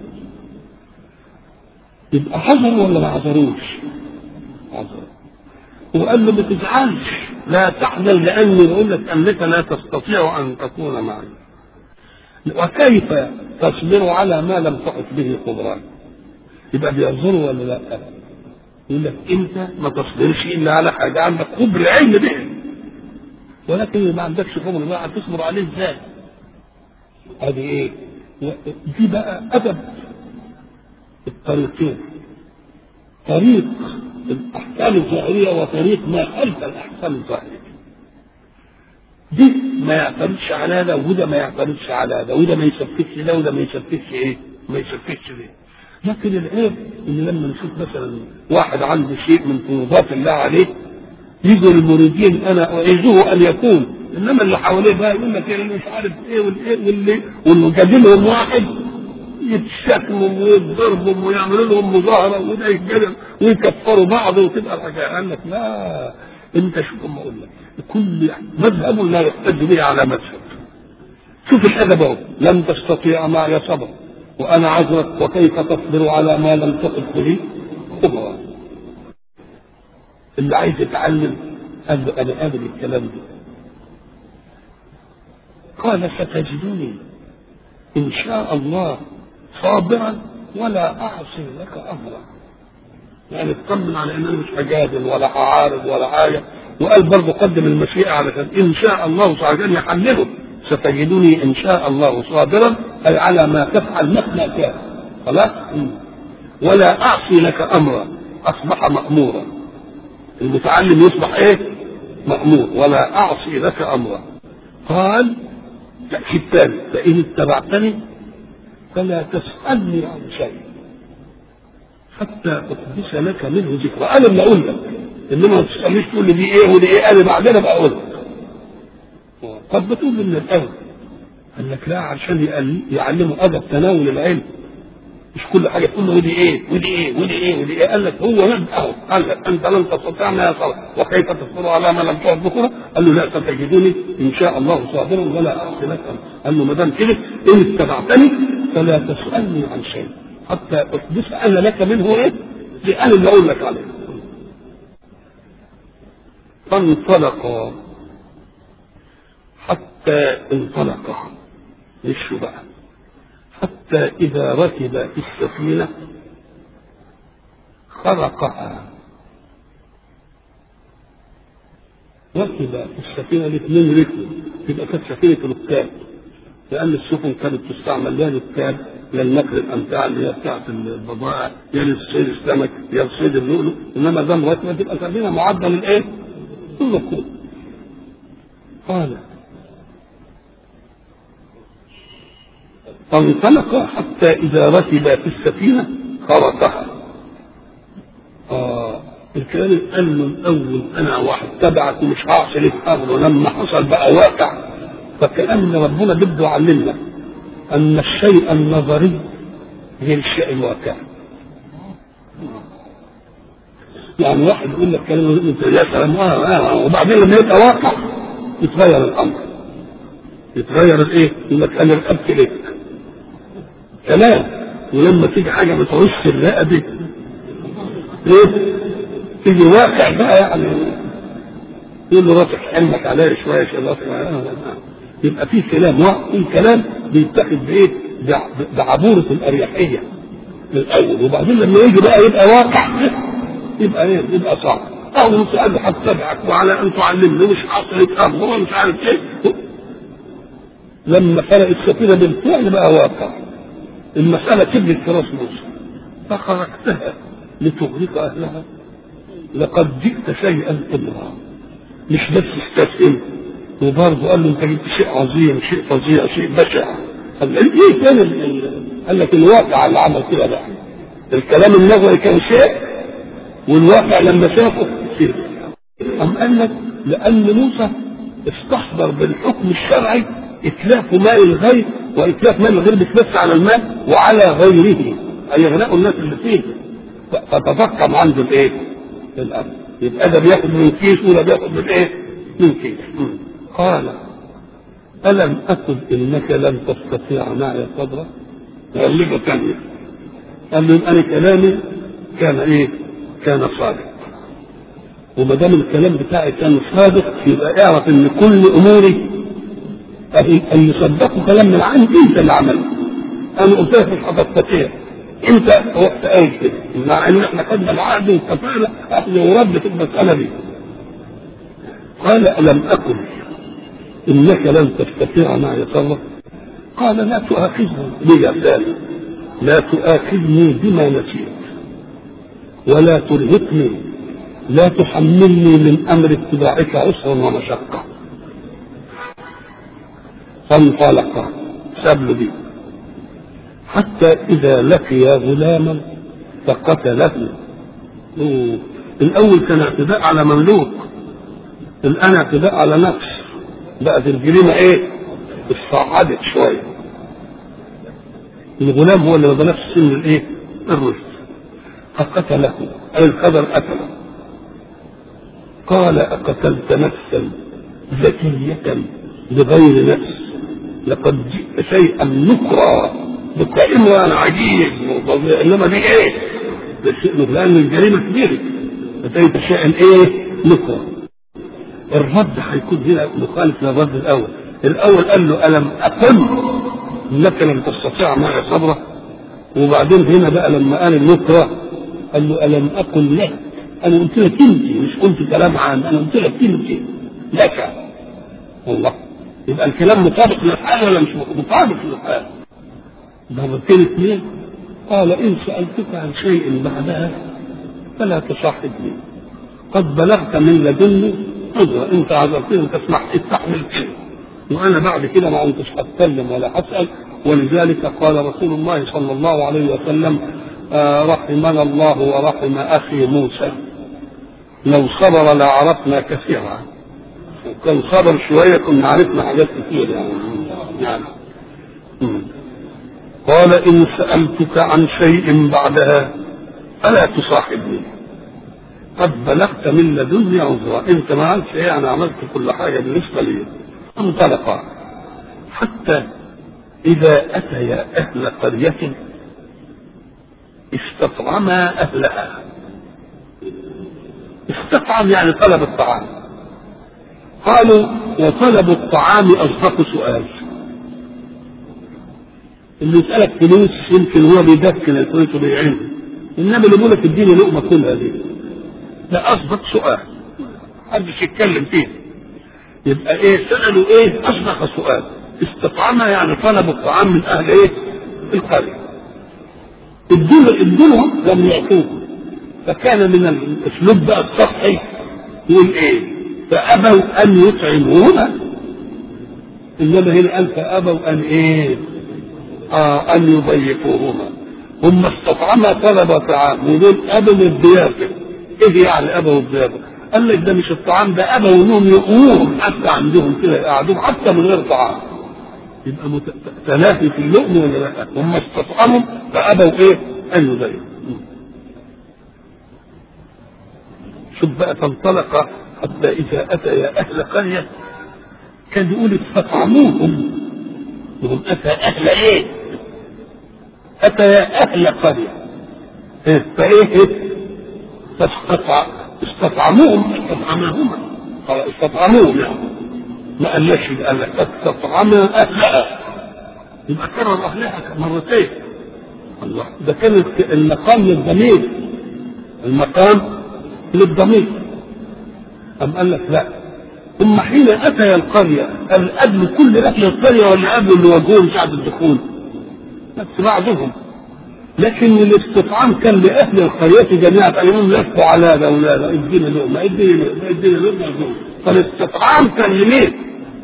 يبقى حذر ولا ما حذروش؟ حذر وقال له ما تزعلش لا تحزن لاني بقول لك انك لا تستطيع ان تكون معي وكيف تصبر على ما لم تحط به خبران يبقى بيعذره ولا لا يقول لك انت ما تصبرش الا على حاجه عندك خبر علم به ولكن ما عندكش خبر بقى هتصبر عليه ازاي هذه ايه دي بقى ادب الطريقين طريق الاحكام الظاهريه وطريق ما خلف الاحكام الظاهريه دي ما يعترضش على ده وده ما يعترضش على ده وده ما يشفكش ده وده ما يشفكش ايه ما يشفكش ده لكن العيب ان لما نشوف مثلا واحد عنده شيء من فروضات الله عليه يجوا المريدين انا اعيذه ان يكون انما اللي حواليه بقى يقول لك اللي مش عارف ايه والايه واللي والمجادلهم واحد يتشتموا ويضربوا ويعملوا لهم مظاهره وده يتجادل ويكفروا بعض وتبقى الحكايه قال لك لا انت شوف ما اقول لك كل مذهب لا يحتج به على مذهب شوف الادب اهو لم تستطيع معي صبر وانا عذرك وكيف تصبر على ما لم تقف به خبرا اللي عايز يتعلم قال له انا قابل الكلام ده قال ستجدني ان شاء الله صابرا ولا اعصي لك امرا يعني اطمن على ان انا مش هجادل ولا هعارض ولا حاجه وقال برضه قدم المشيئه علشان ان شاء الله عشان يحلله ستجدني ان شاء الله صابرا اي على ما تفعل مهما كان خلاص ولا اعصي لك امرا اصبح مامورا المتعلم يصبح ايه مامور ولا اعصي لك امرا قال تاكيد ثاني فان اتبعتني فلا تسالني عن شيء حتى احدث لك منه ذكرى انا اللي اقول لك انما ما تسالنيش تقول لي دي ايه ودي ايه انا بعدين ابقى اقول لك قد بتقول من الاول قال لك لا عشان يعلموا ادب تناول العلم مش كل حاجه تقول له ودي ايه ودي ايه ودي ايه ودي ايه قال لك هو نبأه قال لك انت لن تستطيع ما يصل وكيف تصبر على ما لم تعد بكره قال له لا ستجدني ان شاء الله صابرا ولا اعصي لك قال له ما دام كده ان اتبعتني فلا تسالني عن شيء حتى احدث انا لك منه ايه؟ دي انا اللي اقول لك عليه فانطلقا حتى انطلقا مشوا بقى حتى إذا ركب في السفينة خرقها ركب في السفينة الاثنين ركبوا تبقى كانت سفينة ركاب لأن السفن كانت تستعمل لا ركاب لا النقل الأمتاع اللي هي بتاعت البضائع يا للصيد السمك يا لصيد اللؤلؤ إنما دام ركبة تبقى سفينة معدة للإيه؟ للركوب قال فانطلق حتى إذا ركب في السفينة خرقها آه الكلام اللي قال له الأول أنا واحد تبعك ومش هعصي لك أمر ولما حصل بقى واقع فكأن ربنا بده يعلمنا أن الشيء النظري غير الشيء الواقع يعني واحد يقول لك كلام انت يا سلام آه آه وبعدين لما يبقى واقع يتغير الامر يتغير الايه؟ يقول لك انا رقبت لك كلام ولما تيجي حاجه بترش الرقبه ايه؟ تيجي واقع بقى يعني يقول له رافع حلمك عليا شويه شويه يبقى في كلام في كلام بيتخذ بايه؟ بعبوره الاريحيه الاول وبعدين لما يجي بقى يبقى واقع يبقى ايه؟ يبقى صعب او موسى قال له هتبعك وعلى ان تعلمني مش حصلت امر ومش عارف ايه لما خلق السفينه بالفعل بقى واقع المساله كبرت في راس موسى فخرجتها لتغرق اهلها لقد جئت شيئا امرا مش بس استسلم وبرضه قال له انت جبت شيء عظيم شيء فظيع شيء بشع قال له ايه كان قال لك الواقع اللي عمل كده بقى الكلام النظري كان شيء والواقع لما شافه شيء أم قال لك لأن موسى استحضر بالحكم الشرعي إتلاف ماء الغير وإتلاف ماء الغير مش بس على الماء وعلى غيره أي يغرقوا الناس اللي فيه فتفقم عنده الإيه؟ الأمر يبقى ده بياخد من كيس ولا بياخد من إيه؟ من كيس قال ألم أكن إنك لن تستطيع معي صبرا؟ قال له ثانية قال له أنا كلامي كان إيه؟ كان صادق وما دام الكلام بتاعي كان صادق يبقى اعرف ان كل اموري ان يصدقوا كلام من عندي انت اللي عملته انا قلت لك مش هتستطيع انت وقت قايل كده مع ان احنا خدنا العهد واتفقنا احنا ورد في المساله دي قال الم اكن انك لن تستطيع معي صبرا قال لا تؤاخذني بيا ذلك لا تؤاخذني بما نسيت ولا ترهقني لا تحملني من امر اتباعك عسرا ومشقه فانطلقا ساب دي حتى اذا لقي غلاما فقتله أوه. الاول كان اعتداء على مملوك الان اعتداء على نفس بقت الجريمه ايه اتصعدت شويه الغلام هو اللي ما بلغش سن الايه الرشد فقتله اي القدر قتله قال أقتلت نفسا زكية بغير نفس لقد جئت شيئا نكرا نكرا امرأ عجيب انما دي ايه؟ ده شيء لان الجريمه كبيره اتيت شيئا ايه؟ نكرا الرد هيكون هنا مخالف للرد الاول الاول قال له الم اقل انك لم تستطيع معي صبرا وبعدين هنا بقى لما قال النكره قال له الم اقل لك انا قلت لك انت مش قلت كلام عام انا قلت لك انت لك والله يبقى الكلام مطابق للحال ولا مش مطابق للحال مرتين اثنين قال ان سالتك عن شيء بعدها فلا تصاحبني قد بلغت من لدني عذرا انت عذرتني تسمح استحمل كده وانا بعد كده ما كنتش هتكلم ولا هسال ولذلك قال رسول الله صلى الله عليه وسلم آه رحمنا الله ورحم اخي موسى لو صبر لعرفنا كثيرا وكان صبر شويه كنا عرفنا حاجات كثير يعني يعني قال ان سالتك عن شيء بعدها فلا تصاحبني قد بلغت من لدني عذرا انت ما عملتش ايه انا عملت كل حاجه بالنسبه لي انطلقا حتى اذا اتيا اهل قريه استطعما اهلها استطعم يعني طلب الطعام قالوا وطلب الطعام اصدق سؤال اللي يسالك فلوس يمكن هو بيدكن الفلوس وبيعين انما اللي بيقول لك اديني لقمه كلها دي ده اصدق سؤال محدش يتكلم فيه يبقى ايه سالوا ايه اصدق سؤال استطعمها يعني طلبوا الطعام من اهل ايه القريه ادولهم لم يعطوه فكان من الاسلوب بقى السطحي يقول ايه فابوا ان يطعموهما انما هنا قال فابوا ان ايه اه ان يضيفوهما هم استطعما طلب طعام ودول ابوا الضيافه ايه يعني ابوا الضيافه قال لك ده مش الطعام ده ابوا انهم يقوموهم حتى عندهم كده يقعدوهم حتى من غير طعام يبقى مت... تنافي في اللقم ولا لا هم استطعموا فابوا ايه ان يضيفوا شوف بقى فانطلق حتى اذا اتيا اهل قريه كان يقول استطعموهم وهم اتى اهل ايه اتيا اهل قريه إيه؟ فايه إيه؟ فاستطع استطعموهم استطعماهما استطعموهم يعني ما قالش قال لك استطعمها اهلها يبقى كرر اهلها مرتين الله ده كان المقام للضمير المقام للضمير أم قال لك لا ثم حين أتي القرية قال قبل كل أهل القرية ولا قبل اللي واجهوهم ساعة الدخول بس بعضهم لكن الاستطعام كان لأهل القرية جميعا قالوا لفوا على ده ولا لا ادينا لقمة ادينا لقمة ادينا لقمة فالاستطعام كان لمين؟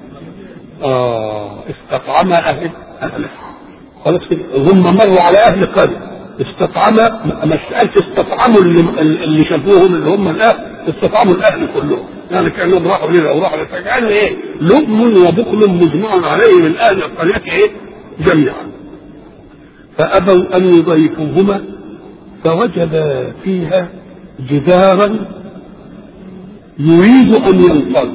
آه استطعم أهل أهله خلاص هم مروا على أهل قرية استطعم ما قالش استطعموا اللي, اللي شافوهم اللي هم الاهل استطعموا الاهل كلهم يعني كانهم راحوا لنا وراحوا فكان ايه لؤم وبخل مجمع عليه من اهل القريه ايه جميعا فابوا ان يضيفوهما فوجد فيها جدارا يريد ان ينقض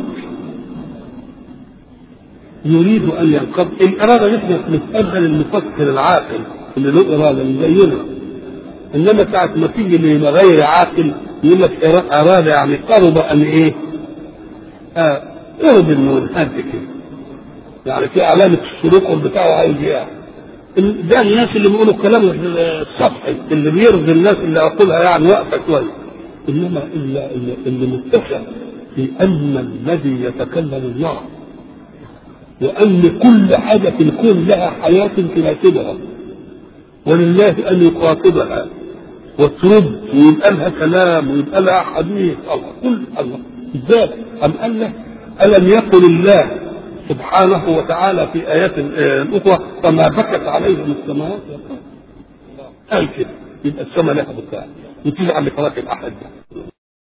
يريد ان ينقض الاراده نحن نتقبل المفكر العاقل اللي له اراده زينا انما ساعه ما تيجي من غير عاقل يقول لك اراد يعني قرب ان ايه؟ آه قرب انه ينهد كده يعني في علامه السلوك بتاعه عايز ايه؟ ده الناس اللي بيقولوا الكلام السطحي اللي بيرضي الناس اللي عقولها يعني واقفه شويه انما اللي, اللي متفق في ان الذي يتكلم الله وان كل حاجه في الكون لها حياه تناسبها ولله ان يخاطبها وترد ويبقى لها كلام ويبقى لها حديث الله كل الله ازاي ام قال لك الم يقل الله سبحانه وتعالى في ايات اخرى فما بكت عليهم السماوات والارض قال كده يبقى السماء لها بكاء وتيجي على قراءه الاحد